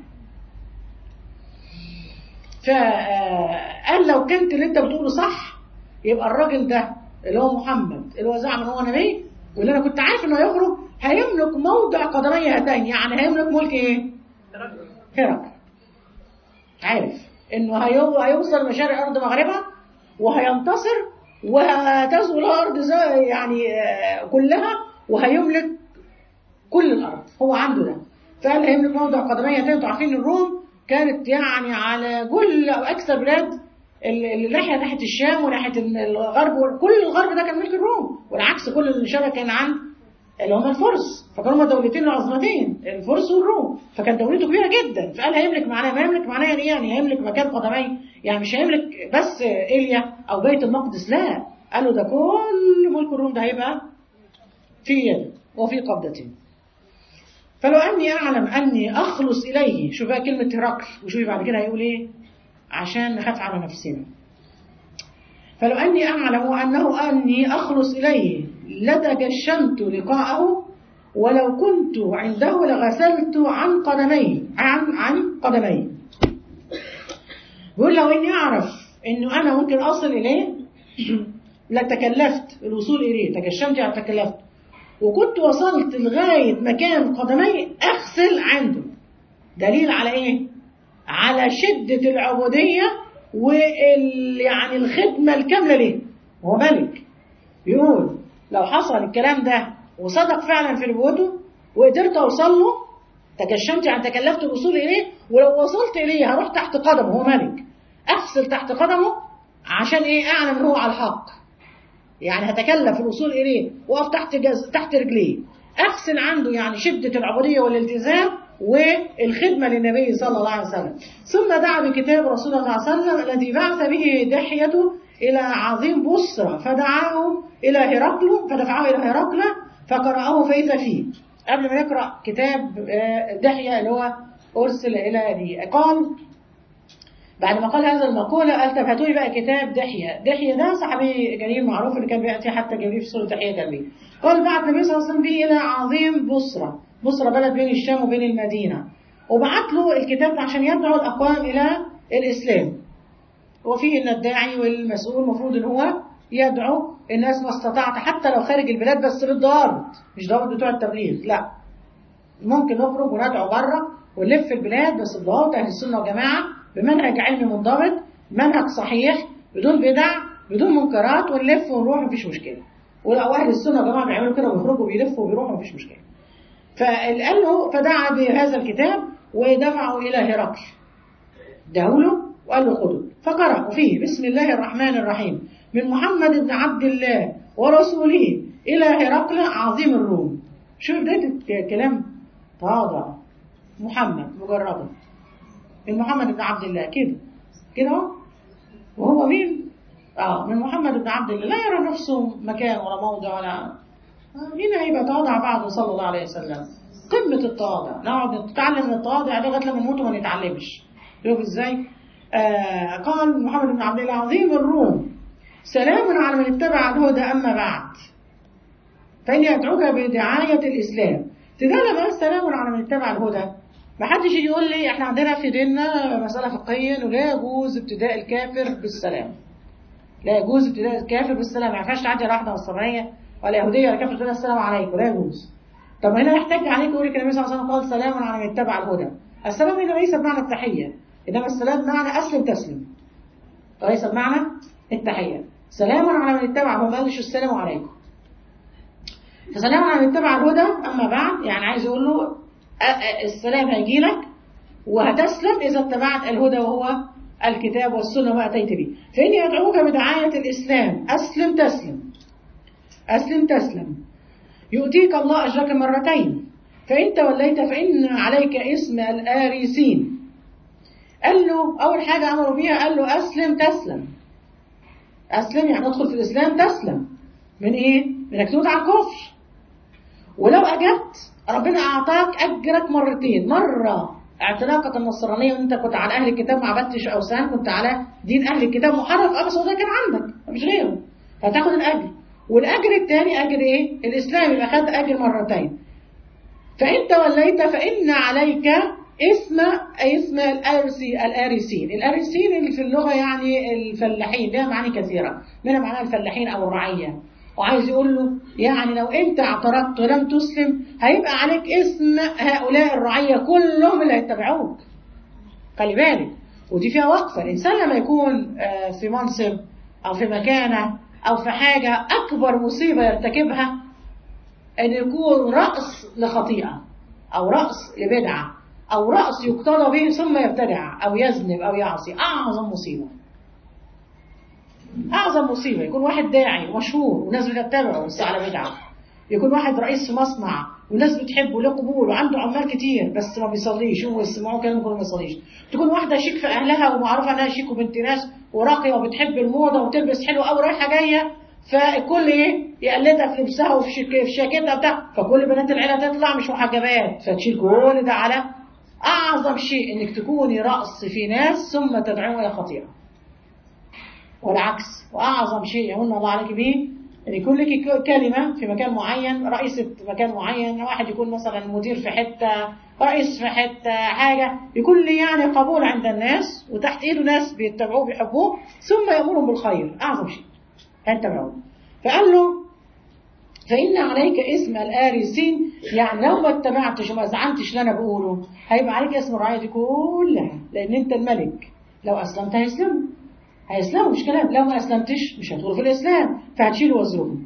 فقال لو كنت اللي انت بتقوله صح يبقى الراجل ده اللي هو محمد اللي هو زعم ان هو نبي واللي انا كنت عارف انه هيخرج هيملك موضع قدمي هاتين يعني هيملك ملك ايه؟ هرقل عارف انه هيو- هيوصل مشارق ارض مغربها وهينتصر وهتزول الارض زي يعني آه، كلها وهيملك كل الارض هو عنده ده فقال هيملك موضع قدمي هاتين انتوا عارفين الروم كانت يعني على كل او اكثر بلاد ال- ال- الناحيه ناحيه الشام وناحيه الغرب كل الغرب ده كان ملك الروم والعكس كل اللي شبه كان عن اللي هم الفرس فكانوا هم دولتين العظمتين الفرس والروم فكان دولته كبيره جدا فقال هيملك معناه ما يملك معناه يعني إيه؟ يعني هيملك مكان قدمي يعني مش هيملك بس ايليا او بيت المقدس لا قالوا ده كل ملك الروم ده هيبقى في يده وفي قبضته فلو اني اعلم اني اخلص اليه شوف بقى كلمه هرقل وشوفي بعد كده هيقول ايه عشان نخاف على نفسنا فلو أني أعلم أنه أني أخلص إليه لتجشمت لقاءه ولو كنت عنده لغسلت عن قدمي عن عن قدمي بيقول لو إني أعرف إنه أنا ممكن أصل إليه لتكلفت الوصول إليه تجشمت يعني تكلفت وكنت وصلت لغاية مكان قدمي أغسل عنده دليل على إيه؟ على شدة العبودية وال يعني الخدمة الكاملة ليه هو ملك بيقول لو حصل الكلام ده وصدق فعلا في نبوته وقدرت اوصل له تكشمت يعني تكلفت الوصول اليه ولو وصلت اليه هروح تحت قدمه هو ملك اغسل تحت قدمه عشان ايه اعلم ان هو على الحق يعني هتكلف الوصول اليه واقف تحت جز... تحت رجليه اغسل عنده يعني شده العبوديه والالتزام والخدمه للنبي صلى الله عليه وسلم ثم دعا بكتاب رسول الله صلى الله عليه وسلم الذي بعث به دحيه الى عظيم بصرى فدعاه الى هرقل فدفعه الى هرقل فقرأه فإذا فيه قبل ما نقرأ كتاب آه، دحية اللي هو أرسل إلى دي قال بعد ما قال هذا المقولة قال طب هاتوا لي بقى كتاب دحية دحية ده صحابي جليل معروف اللي كان بيأتي حتى جليل في سورة دحية جليل قال بعت النبي صلى الله عليه وسلم به إلى عظيم بصرة بصرة بلد بين الشام وبين المدينة وبعت له الكتاب ده عشان يدعو الأقوام إلى الإسلام وفيه ان الداعي والمسؤول المفروض ان هو يدعو الناس ما استطعت حتى لو خارج البلاد بس بالضوابط مش ضوابط بتوع التبليغ لا ممكن نخرج وندعو بره ونلف البلاد بس بضوابط اهل السنه والجماعه بمنهج علمي منضبط منهج صحيح بدون بدع بدون منكرات ونلف ونروح مفيش مشكله ولو اهل السنه والجماعه بيعملوا كده ويخرجوا وبيلفوا وبيروحوا مفيش مشكله فقال له فدعا بهذا الكتاب ودفعه الى هرقل دعوله وقال له خذه فقرأ فيه بسم الله الرحمن الرحيم من محمد بن عبد الله ورسوله إلى هرقل عظيم الروم شوف بداية الكلام تواضع محمد مجردا من محمد بن عبد الله كده كده اهو وهو مين؟ اه من محمد بن عبد الله لا يرى نفسه مكان ولا موضع ولا آه، مين هيبقى تواضع بعده صلى الله عليه وسلم قمة التواضع نقعد نتعلم من التواضع ده لغاية لما نموت وما نتعلمش شوف ازاي آه قال محمد بن عبد الله عظيم الروم سلام على من اتبع الهدى أما بعد فإني أدعوك بدعاية الإسلام تدل بقى السلام على من اتبع الهدى ما حدش يجي يقول لي احنا عندنا في ديننا مسألة فقهية انه لا يجوز ابتداء الكافر بالسلام لا يجوز ابتداء الكافر بالسلام ما ينفعش تعدي على واحدة نصرانية ولا يهودية ولا كافر تقول السلام عليكم لا يجوز طب هنا يحتاج عليك يقول لك النبي صلى الله عليه وسلم قال سلام على من اتبع الهدى السلام هنا ليس بمعنى التحية إنما السلام بمعنى أسلم تسلم وليس بمعنى التحية سلام على من اتبع هو ما قالش السلام عليكم فسلام على من اتبع الهدى أما بعد يعني عايز يقول له أ- أ- السلام هيجي لك وهتسلم إذا اتبعت الهدى وهو الكتاب والسنة وأتيت به فإني أدعوك بدعاية الإسلام أسلم تسلم أسلم تسلم يؤتيك الله أجرك مرتين فإن توليت فإن عليك اسم الآريسين قال له أول حاجة أمروا بيها قال له أسلم تسلم أسلم يعني ادخل في الإسلام تسلم من إيه؟ من إنك تموت على الكفر ولو أجبت ربنا أعطاك أجرك مرتين مرة اعتناقك النصرانية وأنت كنت على أهل الكتاب ما عبدتش أوثان كنت على دين أهل الكتاب محرف أه بس هو ده كان عندك مش غيره فتاخد الاجر والاجر الثاني اجر ايه الاسلام يبقى خد اجر مرتين فان توليت فان عليك اسم اسم الارسي الارسين الارسين اللي في اللغه يعني الفلاحين لها معاني كثيره منها معناها الفلاحين او الرعيه وعايز يقول له يعني لو انت اعترضت ولم تسلم هيبقى عليك اسم هؤلاء الرعيه كلهم اللي هيتبعوك خلي بالك ودي فيها وقفه الانسان لما يكون في منصب او في مكانه او في حاجه اكبر مصيبه يرتكبها ان يكون راس لخطيئه او راس لبدعه او راس يقتضى به ثم يبتدع او يذنب او يعصي اعظم مصيبه اعظم مصيبه يكون واحد داعي مشهور وناس بتتبعه بس على بدعه يكون واحد رئيس في مصنع وناس بتحبه له قبول وعنده عمال كتير بس ما بيصليش هو يسمعوه كلام يقول ما بيصليش تكون واحده شيك في اهلها ومعروفه انها شيك وبنت ناس وراقيه وبتحب الموضه وتلبس حلو قوي رايحه جايه فالكل ايه يقلدها في لبسها وفي شك- في شاكيتها بتاع فكل بنات العيله تطلع مش محجبات فتشيل كل ده على اعظم شيء انك تكوني راس في ناس ثم تدعوها الى خطيئه والعكس واعظم شيء يمن الله عليك به ان يكون لك ك- كلمه في مكان معين رئيسه مكان معين واحد يكون مثلا مدير في حته رئيس في حته حاجه يكون لي يعني قبول عند الناس وتحت ايده ناس بيتبعوه بيحبوه ثم يامرهم بالخير اعظم شيء هيتبعوه فقال له فإن عليك اسم الآرسين يعني لو ما اتبعتش وما زعمتش اللي أنا بقوله هيبقى عليك اسم الرعاية دي كلها لأن أنت الملك لو أسلمت هيسلموا هيسلموا مش كلام لو ما أسلمتش مش هيدخلوا في الإسلام فهتشيلوا وزرهم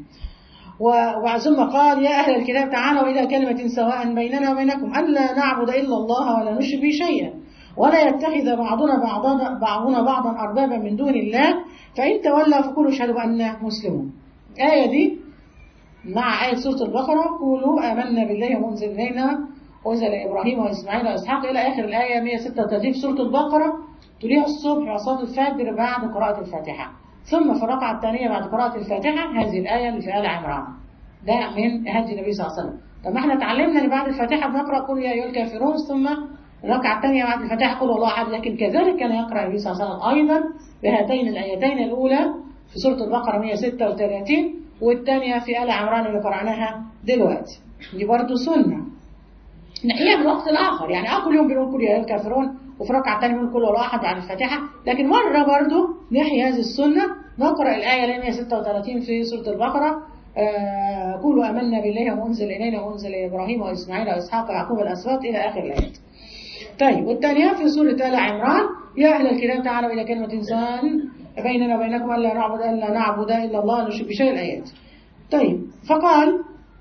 و- ثم قال يا أهل الكتاب تعالوا إلى كلمة سواء بيننا وبينكم ألا نعبد إلا الله ولا نشرك به شيئا ولا يتخذ بعضنا بعضا بعضنا بعضا أربابا من دون الله فإن تولوا فقولوا اشهدوا بأننا مسلمون الآية دي مع آية سورة البقرة قولوا آمنا بالله وأنزل إلينا وأنزل إبراهيم وإسماعيل وإسحاق إلى آخر الآية 136 في سورة البقرة تليها الصبح وصلاة الفجر بعد قراءة الفاتحة ثم في الركعة الثانية بعد قراءة الفاتحة هذه الآية اللي في آل عمران ده من هدي النبي صلى الله عليه وسلم طب ما احنا اتعلمنا ان بعد الفاتحة بنقرأ قل يا أيها الكافرون ثم الركعة الثانية بعد الفاتحة قل الله أحد لكن كذلك كان يقرأ النبي صلى الله عليه وسلم أيضا بهاتين الآيتين الأولى في سورة البقرة 136 والثانية في آل عمران اللي قرأناها دلوقتي دي برضه سنة نحيها من وقت لآخر يعني اه كل يوم بنقول كل يا أيها الكافرون وفي ركعة تانية بنقول كل الله أحد بعد الفاتحة لكن مرة برضه نحيي هذه السنة نقرأ الآية 136 في سورة البقرة آه قولوا آمنا بالله وأنزل إلينا وأنزل إلى إبراهيم وإسماعيل وإسحاق ويعقوب الأسباط إلى آخر الآيات طيب والثانية في سورة آل عمران يا أهل الكتاب تعالوا إلى كلمة إنسان بيننا وبينكم ألا نعبد ألا نعبد إلا الله نشرك بشيء الآيات طيب فقال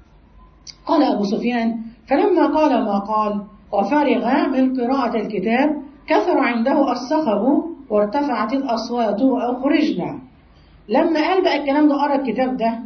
قال أبو سفيان فلما قال ما قال وفرغ من قراءة الكتاب كثر عنده الصخب وارتفعت الأصوات وأخرجنا لما قال بقى الكلام ده قرأ الكتاب ده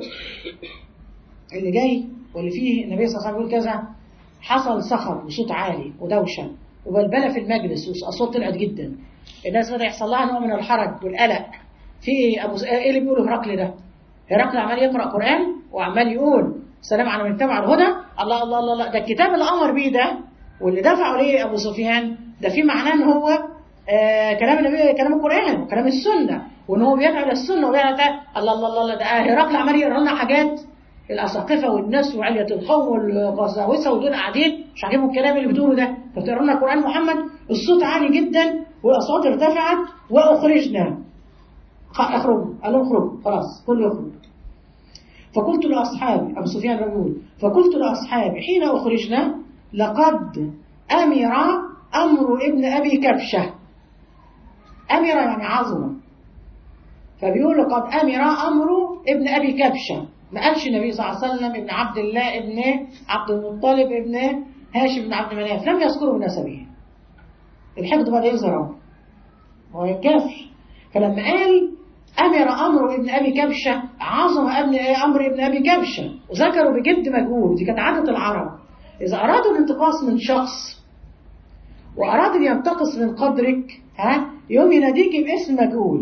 اللي جاي واللي فيه النبي صلى الله عليه وسلم يقول كذا حصل صخب وصوت عالي ودوشة وبلبلة في المجلس والأصوات طلعت جدا الناس بدأ يحصل لها نوع من الحرج والقلق في ايه ابو س... ايه اللي بيقوله هرقل ده؟ هرقل عمال يقرا قران وعمال يقول سلام على من اتبع الهدى الله الله الله, الله. ده الكتاب اللي امر بيه ده واللي دفعه ليه ابو سفيان ده في معناه ان هو آه كلام النبي كلام القران وكلام السنه وان هو بيدعو الى السنه وبيدعو ده الله الله الله, الله ده هرقل عمال يقرا لنا حاجات الاساقفه والناس وعليه القوم والقساوسه ودول قاعدين مش عاجبهم الكلام اللي بتقوله ده فبتقرا لنا قران محمد الصوت عالي جدا والاصوات ارتفعت واخرجنا اخرجوا قال لهم اخرجوا خلاص كله يخرج فقلت لاصحابي ابو سفيان يقول فقلت لاصحابي حين اخرجنا لقد امر امر ابن ابي كبشه امر يعني عظمه فبيقول لقد امر امر ابن ابي كبشه ما قالش النبي صلى الله عليه وسلم ابن عبد الله ابن عبد المطلب ابن هاشم بن عبد مناف لم يذكروا بنسبه الحقد بدا يظهر اهو هو ينكفر فلما قال أمر أمر ابن أبي كبشة عظم ابن أمر ابن أبي كبشة وذكروا بجد مجهول دي كانت عادة العرب إذا أرادوا الانتقاص من شخص وأراد أن ينتقص من قدرك ها يوم يناديك باسم مجهول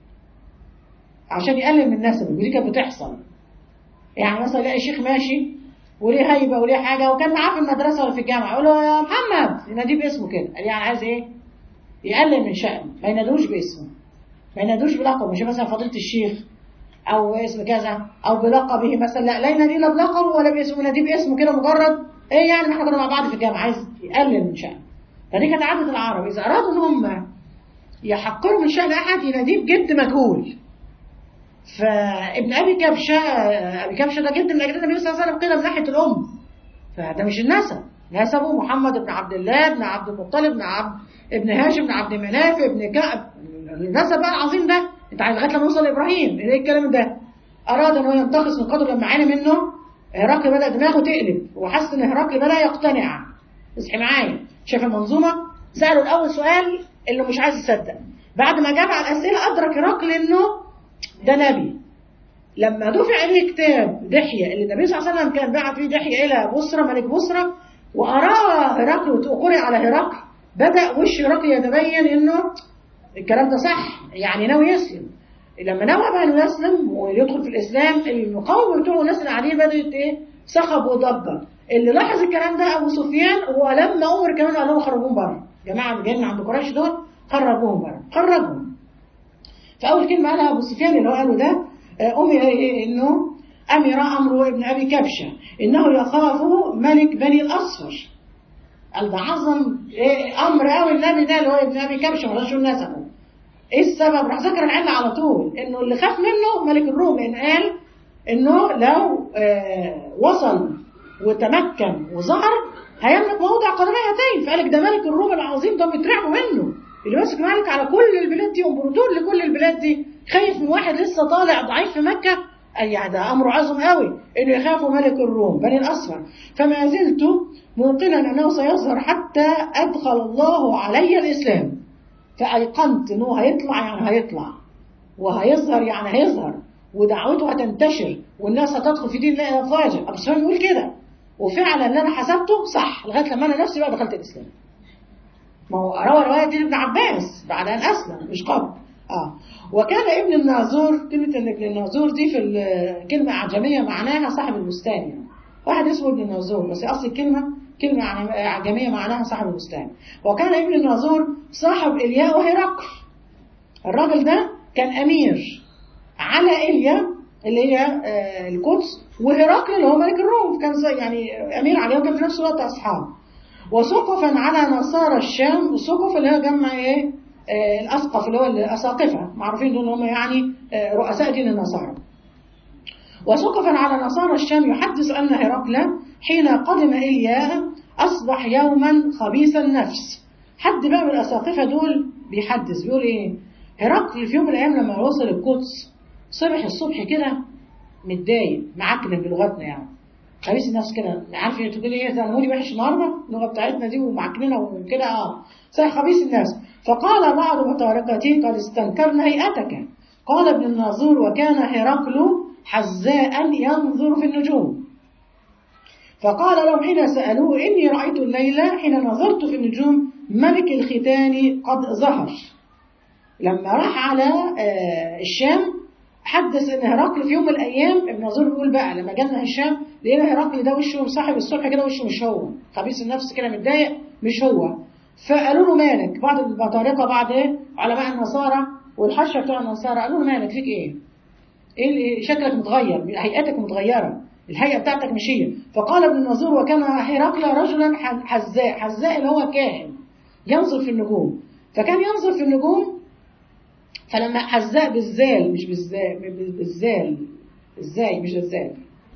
عشان يقلل من نسبك ودي كانت بتحصل يعني مثلا يلاقي شيخ ماشي وليه هيبه وليه حاجه وكان معاه في المدرسه ولا في الجامعه يقول له يا محمد يناديه باسمه كده قال يعني عايز ايه؟ يقلل من شأنه ما ينادوش باسمه ما ينادوش بلقب مش مثلا فضيله الشيخ او اسم كذا او بلقبه مثلا لا لا ينادينا بلقبه ولا باسمه يناديه باسمه كده مجرد ايه يعني ما احنا كنا مع بعض في الجامعه عايز يقلل من شأنه فدي كانت عاده العرب اذا ارادوا ان هم يحقروا من شأن احد يناديه بجد مجهول فابن ابي كبشه ابي كبشه ده جد من اجداد النبي صلى الله عليه وسلم كده من ناحيه الام فده مش النسب نسبه محمد بن عبد الله بن عبد المطلب بن عبد ابن هاشم بن عبد مناف ابن كعب النسب بقى العظيم ده انت عايز لغايه لما نوصل لابراهيم ايه الكلام ده اراد ان هو ينتقص من قدر لما عانى منه هرقل بدا دماغه تقلب وحس ان هرقل بدا يقتنع اصحي معايا شايف المنظومه ساله الاول سؤال اللي مش عايز يصدق بعد ما جاب على الاسئله ادرك هرقل انه ده نبي لما دفع اليه كتاب دحيه اللي النبي صلى الله عليه وسلم كان بعت فيه دحيه الى بصره ملك بصره واراه هرقل وقرئ على هرقل بدا وش هرقل يتبين انه الكلام ده صح يعني ناوي يسلم لما نوى بقى انه يسلم ويدخل في الاسلام المقاومه بتوعه الناس اللي قاعدين بدات ايه صخب وضجه اللي لاحظ الكلام ده ابو سفيان ولما امر كمان قال لهم خرجوهم بره جماعه اللي جايين عند قريش دول خرجوهم بره خرجهم فاول كلمه قالها ابو سفيان اللي هو قاله ده امر إيه انه امر امر ابن ابي كبشه انه يخاف ملك بني الاصفر قال ده عظم إيه امر قوي النبي ده اللي هو ابن ابي كبشه ما رضاش نسبه ايه السبب راح ذكر العله على طول انه اللي خاف منه ملك الروم لان قال انه لو آه وصل وتمكن وظهر هيملك موضع قدمي هاتين فقال لك ده ملك الروم العظيم ده بيترعبوا منه اللي ماسك ملك على كل البلاد دي امبراطور لكل البلاد دي خايف من واحد لسه طالع ضعيف في مكه يعني ده امره عظم قوي انه يخافوا ملك الروم بني الاصفر فما زلت موقنا انه سيظهر حتى ادخل الله علي الاسلام فايقنت انه هيطلع يعني هيطلع وهيظهر يعني هيظهر ودعوته هتنتشر والناس هتدخل في دين الله افواجا ابو سفيان بيقول كده وفعلا اللي انا حسبته صح لغايه لما انا نفسي بقى دخلت الاسلام ما هو روى روايه دي ابن عباس بعد ان اسلم مش قبل اه وكان ابن الناظور كلمه ان ابن الناظور دي في الكلمه اعجميه معناها صاحب البستان يعني واحد اسمه ابن الناظور بس اصل الكلمه كلمه اعجميه معناها صاحب البستان وكان ابن الناظور صاحب الياء وهرقل الراجل ده كان امير على إليا اللي هي آه القدس وهرقل اللي هو ملك الروم كان يعني امير عليهم كان في نفس الوقت اصحاب وسقفا على نصارى الشام السقف اللي هو جمع ايه آه الاسقف اللي هو الاساقفه معروفين دول هم يعني آه رؤساء دين النصارى وسقفا على نصارى الشام يحدث ان هرقل حين قدم إليا اصبح يوما خبيث النفس حد بقى من الاساقفه دول بيحدث بيقول ايه هرقل في يوم من الايام لما وصل القدس صبح الصبح كده متضايق معكنن بلغتنا يعني خبيث النفس كده عارف انت تقول ايه انا مودي وحش النهارده اللغه بتاعتنا دي ومعكننه وكده اه صحيح خبيث النفس فقال بعض متاركته قد استنكرنا هيئتك قال ابن الناظور وكان هرقل حزاء ينظر في النجوم فقال لهم حين سألوه إني رأيت الليلة حين نظرت في النجوم ملك الختان قد ظهر لما راح على الشام حدث ان هرقل في يوم من الايام ابن نظور بيقول بقى لما جالنا الشام لقينا هرقل ده وشه صاحب الصبح كده وشه مش هو خبيث النفس كده متضايق مش هو فقالوا له مالك بعض البطارقه بعض ايه علماء النصارى والحشه بتوع النصارى قالوا له مالك فيك ايه؟ ايه شكلك متغير هيئتك متغيره الهيئه بتاعتك مش هي فقال ابن النظور وكان هرقل رجلا حذاء حذاء اللي هو كاهن ينظر في النجوم فكان ينظر في النجوم فلما حذاء بالزال مش بالزال بالزال ازاي مش الزال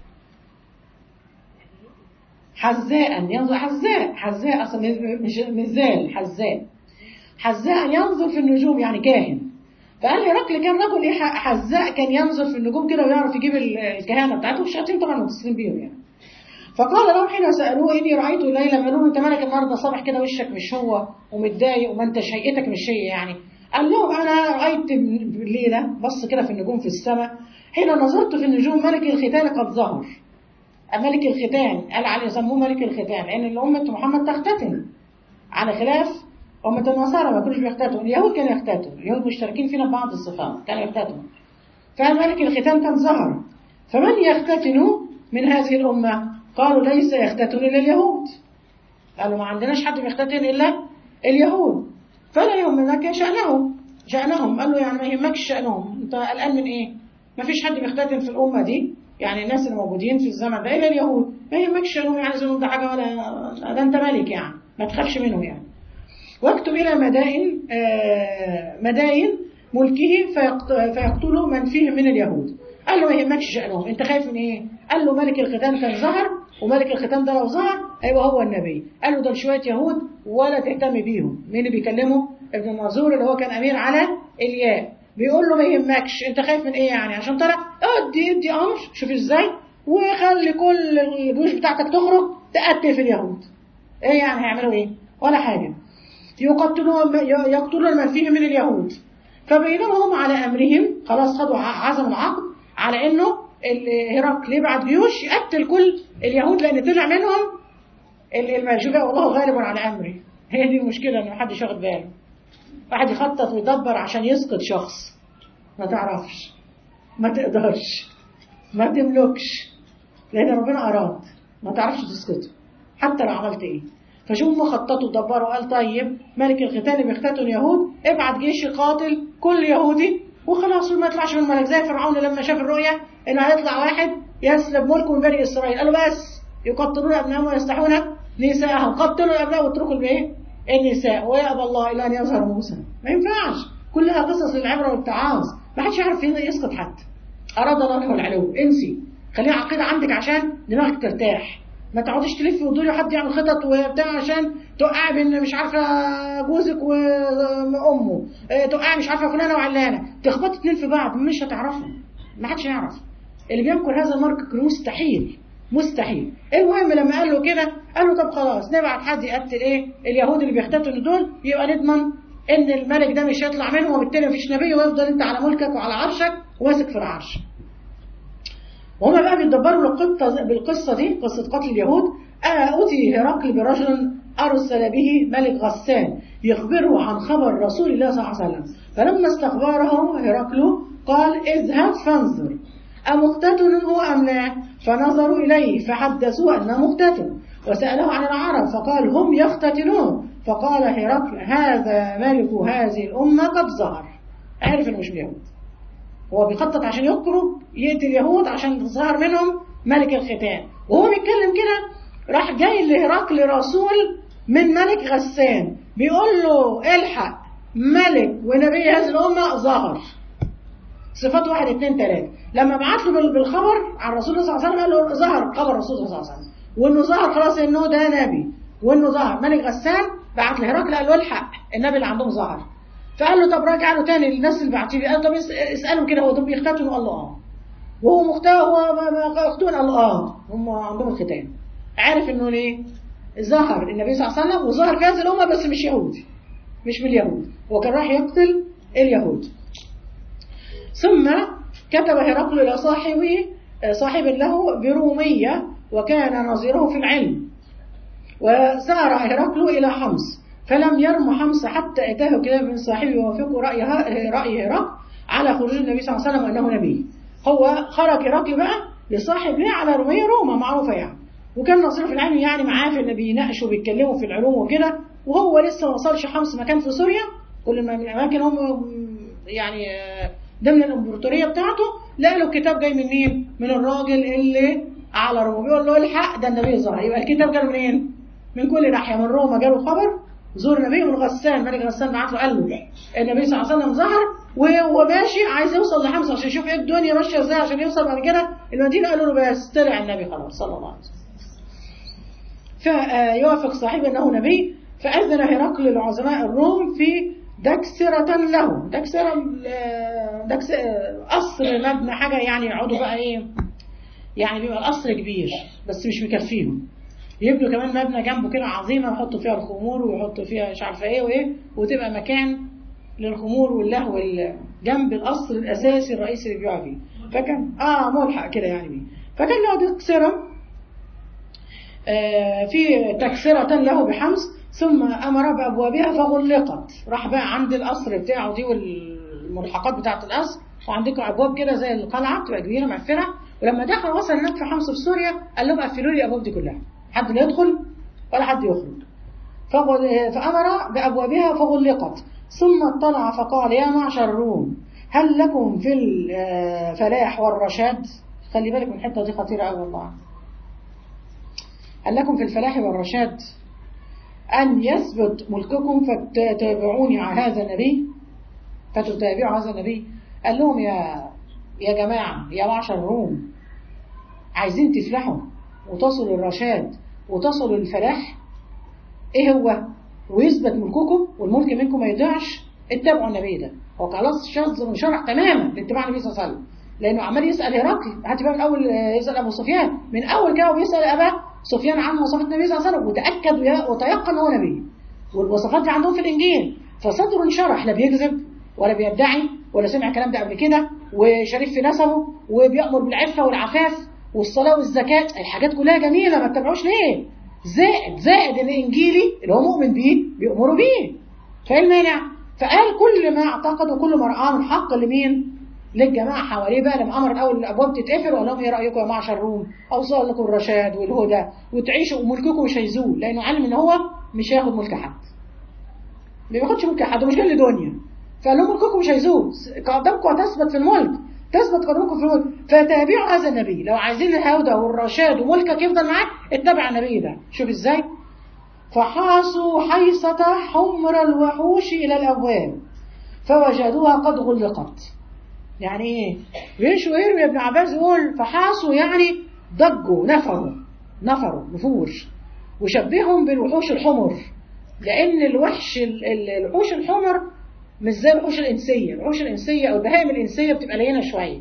حذاء ينظر حذاء حذاء اصلا مش مزال حذاء حذاء ينظر في النجوم يعني كاهن فقال لي هرقل كان رجل ايه حذاء كان ينظر في النجوم كده ويعرف يجيب الكهانه بتاعته الشياطين طبعا متصلين بيهم يعني فقال لهم حين سالوه اني رايت الليله قالوا انت مالك النهارده صبح كده وشك مش هو ومتضايق وما انت هيئتك مش هي يعني قال لهم انا رايت الليله بص كده في النجوم في السماء حين نظرت في النجوم ملك الختان قد ظهر ملك الختان قال عليه يسموه ملك الختان لان الامه محمد تختتن على خلاف أمة النصارى ما كانوش بيختتنوا اليهود كانوا يختتنوا اليهود مشتركين فينا ببعض الصفات كانوا يختتنوا فملك الختان كان ظهر فمن يختتن من هذه الأمة قالوا ليس يختتن إلا اليهود قالوا ما عندناش حد بيختتن إلا اليهود فلا يهمك شأنهم شأنهم قال له يعني ما يهمكش شأنهم أنت قلقان من إيه؟ ما فيش حد بيختتن في الامه دي يعني الناس اللي موجودين في الزمن ده الا اليهود ما يهمكش انهم يعني زنهم ده حاجه ولا ده انت ملك يعني ما تخافش منهم يعني واكتب الى مدائن آه مدائن ملكه فيقت- فيقتلوا من فيهم من اليهود قال له ما يهمكش شأنهم انت خايف من ايه قال له ملك الختان كان ظهر وملك الختان ده لو ظهر هيبقى هو النبي قال له دول شويه يهود ولا تهتم بيهم مين اللي بيكلمه ابن منظور اللي هو كان امير على الياء بيقول له ما يهمكش انت خايف من ايه يعني عشان طلع ادي ادي امر شوف ازاي وخلي كل الجيوش بتاعتك تخرج تقتل في اليهود ايه يعني هيعملوا ايه ولا حاجه يقتلون يقتلون من فيهم من اليهود فبينما هم على امرهم خلاص خدوا ع- عزم العقد على انه ال- هرقل يبعت جيوش يقتل كل اليهود لان طلع منهم ال- المرجوبة والله غالب على امره هي دي المشكله ان محدش واخد باله واحد يخطط ويدبر عشان يسقط شخص ما تعرفش ما تقدرش ما تملكش لان ربنا اراد ما تعرفش تسقطه حتى لو عملت ايه فشوف هم خططوا ودبروا قال طيب ملك الختان اللي بيختتوا اليهود ابعت جيش يقاتل كل يهودي وخلاص ما يطلعش من الملك زي فرعون لما شاف الرؤيا ان هيطلع واحد يسلب ملكه من بني اسرائيل قالوا بس يقتلون ابنائهم ويستحون نساءهم قتلوا الابناء واتركوا الايه النساء ويأبى الله الا ان يظهر موسى ما ينفعش كلها قصص للعبره والتعاظ ما حدش يعرف يسقط حد اراد الله له العلو انسي خليها عقيده عندك عشان دماغك ترتاح ما تقعديش تلفي وتدوري وحد يعمل خطط وبتاع عشان توقعي بين مش عارفه جوزك وامه اه، توقعي مش عارفه فلانه وعلانه تخبطي اتنين في بعض مش هتعرفوا ما حدش يعرف اللي بينكر هذا المارك مستحيل مستحيل المهم لما قال له كده قال له طب خلاص نبعت حد يقتل ايه اليهود اللي بيختتلوا دول يبقى نضمن ان الملك ده مش هيطلع منهم وبالتالي مفيش نبي ويفضل انت على ملكك وعلى عرشك وماسك في العرش وهما بقى بيدبروا القصة بالقصة دي قصة قتل اليهود آه، أتي هرقل برجل أرسل به ملك غسان يخبره عن خبر رسول الله صلى الله عليه وسلم فلما استخبره هرقل قال اذهب فانظر أمقتتل هو أم لا فنظروا إليه فحدثوه أنه مقتتل وسأله عن العرب فقال هم يختتلون فقال هرقل هذا ملك هذه الأمة قد ظهر عرف إنه مش اليهود هو بيخطط عشان يخرج يقتل اليهود عشان ظهر منهم ملك الختان وهو بيتكلم كده راح جاي لهرقل رسول من ملك غسان بيقول له الحق ملك ونبي هذه الأمة ظهر صفات واحد اتنين تلاتة لما بعت له بال- بالخبر عن رسول الله صلى الله عليه وسلم قال له ظهر خبر رسول الله صلى الله عليه وسلم وانه ظهر خلاص انه ده نبي وانه ظهر ملك غسان بعت لهرقل قال له الحق النبي اللي عندهم ظهر فقال له طب راجع له تاني للناس اللي بعتيه لي. قال طب اس- اسالهم كده هو دول بيختتنوا قال له اه وهو مختار هو ما- ما- مختون قال له اه هم عندهم الختان عارف انه ليه ظهر النبي صلى الله عليه وسلم وظهر في هذه الامه بس مش يهودي مش من اليهود هو كان راح يقتل اليهود ثم كتب هرقل إلى صاحبه صاحب له برومية وكان نظيره في العلم وسار هرقل إلى حمص فلم يرم حمص حتى أتاه كتاب من صاحبه يوافق رأي رأي هرقل على خروج النبي صلى الله عليه وسلم وأنه نبي هو خرج هرقل بقى لصاحب له على رومية روما معروفة يعني وكان نظيره في العلم يعني معاه في اللي بيناقشوا وبيتكلموا في العلوم وكده وهو لسه ما وصلش حمص مكان في سوريا كل ما من الأماكن هم يعني آه، ضمن الامبراطوريه بتاعته لقى له الكتاب جاي من مين؟ من الراجل اللي على روما بيقول له الحق ده النبي ظهر يبقى الكتاب جاله منين؟ من كل ناحيه من روما جاله خبر زور النبي من غسان ملك غسان بعت له قال له النبي صلى الله عليه وسلم ظهر وهو ماشي عايز يوصل لحمص عشان يشوف ايه الدنيا ماشيه ازاي عشان يوصل بعد كده المدينه قالوا له بس طلع النبي خلاص صلى الله عليه وسلم فيوافق صاحبه انه نبي فاذن هرقل لعظماء الروم في دكسرة له دكسرة آه، دكس آه، قصر مبنى حاجة يعني يقعدوا بقى ايه يعني بيبقى القصر كبير بس مش مكفيهم يبنوا كمان مبنى جنبه كده عظيمة يحطوا فيها الخمور ويحطوا فيها مش عارفة ايه وايه وتبقى مكان للخمور واللهو ال- جنب القصر الأساسي الرئيسي اللي بيقع فيه فكان اه ملحق كده يعني بيه فكان له دكسرة آه، في تكسرة له بحمص ثم أمر بأبوابها فغلقت راح بقى عند القصر بتاعه دي والملحقات بتاعة القصر وعندكم أبواب كده زي القلعة تبقى كبيرة مقفلة ولما دخل وصل هناك في حمص في سوريا قال لهم قفلوا لي الأبواب دي كلها حد لا يدخل ولا حد يخرج فغل- فأمر بأبوابها فغلقت ثم اطلع فقال يا معشر الروم هل لكم في الفلاح والرشاد خلي بالك من الحته دي خطيره قوي والله هل لكم في الفلاح والرشاد أن يثبت ملككم فتتابعوني على هذا النبي فتتابعوا هذا النبي قال لهم يا يا جماعة يا معشر الروم عايزين تفلحوا وتصلوا الرشاد وتصلوا الفلاح ايه هو ويثبت ملككم والملك منكم ما يضيعش اتبعوا النبي ده هو خلاص شذ منشرح تماما لاتباع النبي صلى الله عليه وسلم لانه عمال يسال هرقل هات بقى من اول يسال ابو سفيان من اول كده وبيسال ابا سفيان عن مواصفات النبي صلى الله عليه وسلم وتاكد وتيقن هو نبي والوصفات دي عندهم في الانجيل فصدره انشرح لا بيكذب ولا بيدعي ولا سمع الكلام ده قبل كده وشريف في نسبه وبيامر بالعفه والعفاف والصلاه والزكاه الحاجات كلها جميله ما تتبعوش ليه؟ زائد زائد ان انجيلي اللي هو مؤمن بيه بيامروا بيه فايه المانع؟ فقال كل ما اعتقد وكل ما رآه من حق لمين؟ للجماعه حواليه بقى لما امر الاول الابواب تتقفل وقال لهم ايه رايكم يا معشر الروم؟ اوصل لكم الرشاد والهدى وتعيشوا وملككم مش هيزول لانه علم ان هو مش هياخد ملك حد. ما بياخدش ملك حد ومش جاي لدنيا. فقال لهم ملككم مش هيزول قدامكم هتثبت في الملك تثبت قدامكم في الملك فتابعوا هذا النبي لو عايزين الهدى والرشاد وملكك يفضل معاك اتبع النبي ده شوف ازاي فحاصوا حيصة حمر الوحوش إلى الأبواب فوجدوها قد غلقت يعني ايه بيمشوا يرمي يا ابن عباس يقول فحاصوا يعني ضجوا نفروا نفروا نفور وشبههم بالوحوش الحمر لأن الوحش الوحوش الحمر مش زي الوحوش الإنسية الوحوش الإنسية أو البهائم الإنسية بتبقى لينة شوية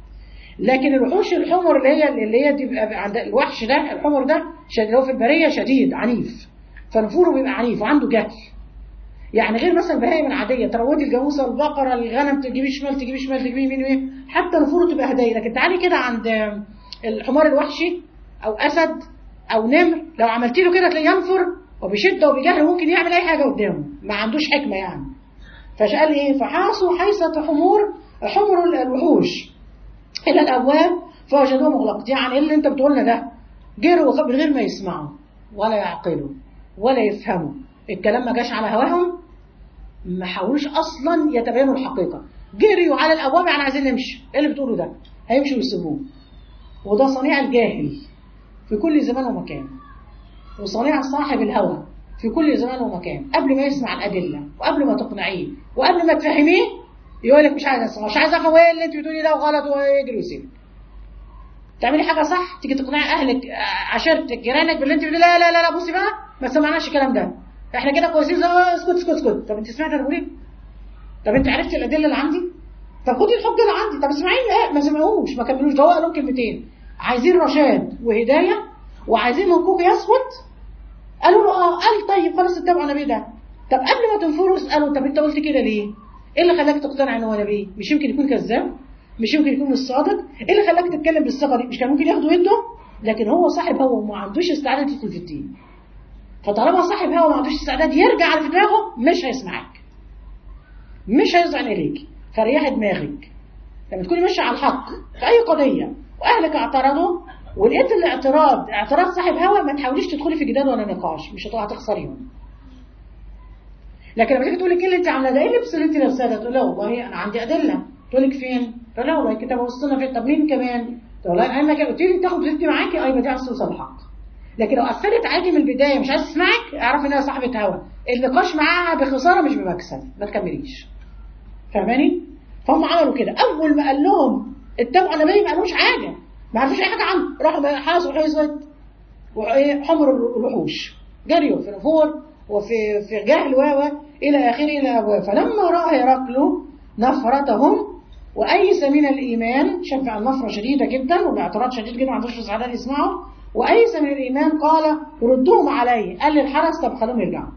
لكن الوحوش الحمر اللي هي اللي هي بيبقى عند الوحش ده الحمر ده اللي هو في البرية شديد عنيف فنفوره بيبقى عنيف وعنده جهل يعني غير مثلا البهائم العادية تروضي الجاموسة البقرة الغنم تجيبي شمال تجيبي شمال تجيبي يمين يمين حتى نفوره تبقى هدايا لكن تعالي كده عند الحمار الوحشي أو أسد أو نمر لو عملت له كده تلاقيه ينفر وبشدة وبجهل ممكن يعمل أي حاجة قدامه ما عندوش حكمة يعني فقال ايه فحاصوا حيصة حمور حمر الوحوش الى الابواب فوجدوها مغلقة يعني ايه اللي انت بتقولنا ده جروا من غير ما يسمعوا ولا يعقلوا ولا يفهموا الكلام ما جاش على هواهم ما حاولوش اصلا يتبينوا الحقيقة جريوا على الابواب يعني عايزين نمشي ايه اللي بتقوله ده هيمشوا ويسيبوه وده صنيع الجاهل في كل زمان ومكان وصنيع صاحب الهوى في كل زمان ومكان قبل ما يسمع الأدلة وقبل ما تقنعيه وقبل ما تفهميه يقول لك مش عايز اسمع مش عايز افهم ايه اللي انت بتقولي ده وغلط ويجري ويسيبك تعملي حاجه صح تيجي تقنعي اهلك عشيرتك جيرانك باللي انت بتقولي لا لا لا لا بصي بقى ما سمعناش الكلام ده احنا كده كويسين اسكت اسكت اسكت طب انت سمعت انا بقول ايه؟ طب انت عرفتي الادله اللي عندي؟ طب خدي الحجه اللي عندي طب اسمعيني لا ما سمعوش ما كملوش ده هو قال لهم كلمتين عايزين رشاد وهدايه وعايزين ملكوك يثبت قالوا له اه قال طيب خلاص اتبعوا النبي ده طب قبل ما تنفروا اسالوا طب انت قلت كده ليه؟ ايه اللي خلاك تقتنع ان هو نبي؟ مش يمكن يكون كذاب؟ مش يمكن يكون مش صادق؟ ايه اللي خلاك تتكلم بالصيغه دي؟ مش كان ممكن ياخدوا يده؟ لكن هو صاحب هو وما عندوش استعداد يدخل في الدين. فطالما صاحب هو ما عندوش استعداد يرجع على في دماغه مش هيسمعك. مش هيزعل اليك فريح دماغك. لما تكوني ماشيه على الحق في اي قضيه واهلك اعترضوا ولقيت الاعتراض اعتراض صاحب هوى ما تحاوليش تدخلي في جدال ولا نقاش مش هتخسريهم لكن لما تيجي تقول لك ايه اللي انت عامله ده ايه اللبس اللي انت لابساه ده تقول لها والله انا عندي ادله تقول لك فين تقول لها والله الكتاب وصلنا فين طب مين كمان تقول لها انا قلت لي تاخد وتدي معاكي ايوه دي عايز توصل الحق لكن لو قفلت عليكي من البدايه مش عايز تسمعك اعرفي انها صاحبه هوى النقاش معاها بخساره مش بمكسب ما تكمليش فاهماني فهم عملوا كده اول ما قال لهم اتبعوا النبي ما قالوش حاجه ما عرفوش اي حاجه عنه راحوا حاسوا حيصه حمر الوحوش جريوا في نفور وفي في جهل و الى اخره الى ابواب فلما راى هرقل نفرتهم وايس من الايمان شاف النفره شديده جدا والاعتراض شديد جدا ما عندوش استعداد يسمعوا وايس من الايمان قال ردوهم علي قال للحرس طب خلوهم يرجعوا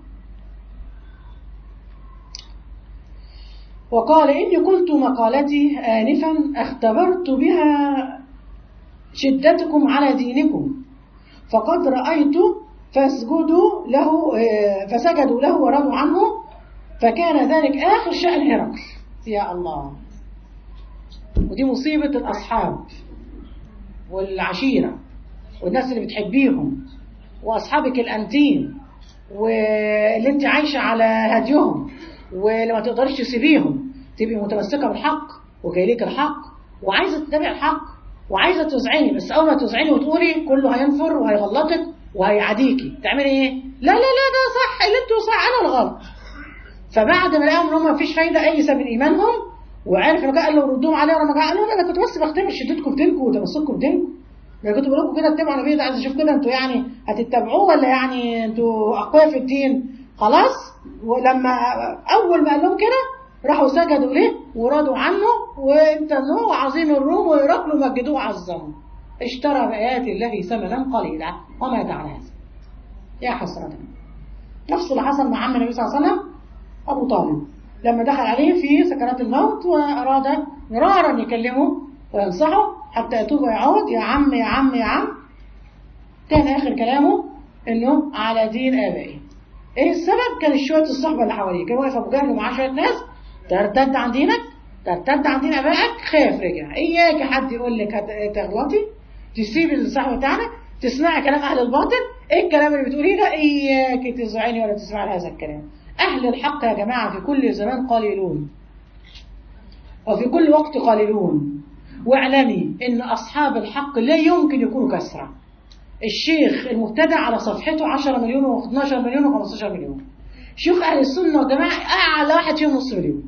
وقال إني قلت مقالتي آنفا اختبرت بها شدتكم على دينكم فقد رأيت فاسجدوا له فسجدوا له ورضوا عنه فكان ذلك آخر شأن هرقل يا الله ودي مصيبة الأصحاب والعشيرة والناس اللي بتحبيهم وأصحابك الأنتين واللي انت عايشة على هديهم واللي ما تقدرش تسيبيهم تبقي متمسكة بالحق وجاي لك الحق وعايزه تتبع الحق وعايزه تزعلي بس اول ما تزعلي وتقولي كله هينفر وهيغلطك وهيعاديكي تعملي ايه؟ لا لا لا ده صح اللي انتوا صح انا الغلط فبعد ما لقاهم ان هم مفيش فايده ايس من ايمانهم وعارف انه قال له ردوهم عليه ورا قال لهم انا كنت بس بختبر شدتكم في دينكم وتمسككم في دينكم يعني كنت بقول لكم كده اتبعوا النبي ده عايز اشوف كده انتوا يعني هتتبعوه ولا يعني انتوا اقوياء في الدين خلاص ولما اول ما قال لهم كده راحوا سجدوا ليه ورضوا عنه وامتنوه عظيم الروم ويرقلوا مجدوه عظموا اشترى بآيات الله ثمنا قليلا وما على هذا يا حسرة نفس اللي حصل مع عم النبي صلى الله عليه وسلم أبو طالب لما دخل عليه في سكرات الموت وأراد مرارا يكلمه وينصحه حتى يتوب ويعود يا عم يا عم يا عم كان آخر كلامه إنه على دين آبائي إيه السبب؟ كان شوية الصحبة اللي حواليه كان واقف أبو جهل ومعاه شوية ناس ترتد عن دينك ترتد عن دين آبائك خاف رجع إياك حد يقول لك تغلطي تسيبي الصحبة بتاعنا تسمعي كلام أهل الباطل إيه الكلام اللي بتقوليه ده إياك تزعلي ولا تسمعي هذا الكلام أهل الحق يا جماعة في كل زمان قليلون وفي كل وقت قليلون واعلمي ان اصحاب الحق لا يمكن يكونوا كسرة الشيخ المبتدع على صفحته 10 مليون و12 مليون و15 مليون شيوخ اهل السنه والجماعه اعلى واحد فيهم نص مليون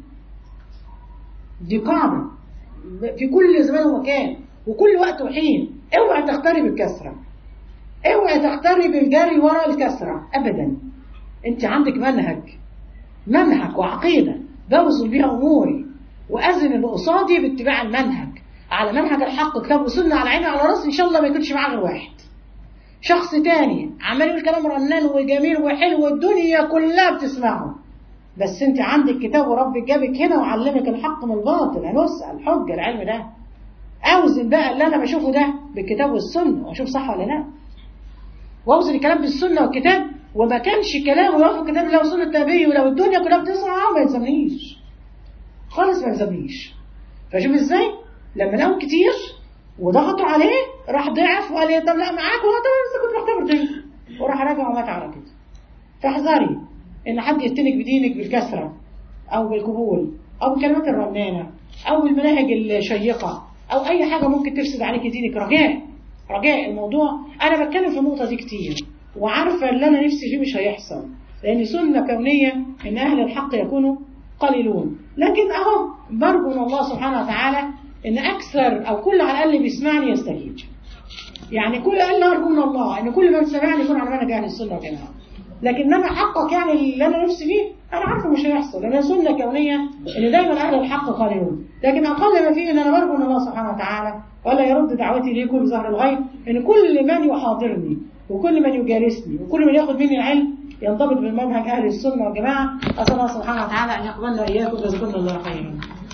دي قاعده في كل زمان ومكان وكل وقت وحين اوعى تختاري بالكسره اوعى تختاري بالجري ورا الكسره ابدا انت عندك منهج منهج وعقيده بوصل بيها اموري واذن اللي قصادي باتباع المنهج على منهج الحق كتاب وسنة على عيني على راسي ان شاء الله ما يكونش معاه غير واحد شخص تاني عمال يقول كلام رنان وجميل وحلو والدنيا كلها بتسمعه بس انت عندك كتاب وربك جابك هنا وعلمك الحق من الباطل هنسأل حجة العلم ده اوزن بقى اللي انا بشوفه ده بالكتاب والسنة واشوف صح ولا لا واوزن الكلام بالسنة والكتاب وما كانش كلامه يوافق كتاب الله وسنة النبي ولو الدنيا كلها بتسمع ما يلزمنيش خالص ما يلزمنيش فشوف ازاي لما لقوا كتير وضغطوا عليه راح ضعف وقال لي طب لا معاك ولا طب لسه كنت محتمر دين وراح راجع ومات على كده فاحذري ان حد يفتنك بدينك بالكسره او بالقبول او بالكلمات الرنانه او بالمناهج الشيقه او اي حاجه ممكن تفسد عليك دينك رجاء رجاء الموضوع انا بتكلم في النقطه دي كتير وعارفه اللي انا نفسي فيه مش هيحصل لان سنه كونيه ان اهل الحق يكونوا قليلون لكن اهو برجو من الله سبحانه وتعالى ان اكثر او كل على الاقل بيسمعني يستجيب يعني كل اقل ارجو من الله ان كل من سمعني يكون على منهج اهل السنه والجماعه لكن انا احقق يعني اللي انا نفسي فيه انا عارفه مش هيحصل لان سنه كونيه ان دايما اهل الحق قليلون لكن اقل ما فيه ان انا برجو من الله سبحانه وتعالى ولا يرد دعوتي ليكم بظهر الغيب ان كل من يحاضرني وكل من يجالسني وكل من ياخذ مني العلم ينضبط بمنهج اهل السنه والجماعه اسال الله سبحانه وتعالى ان يقبلنا اياكم ويجزاكم الله خيرا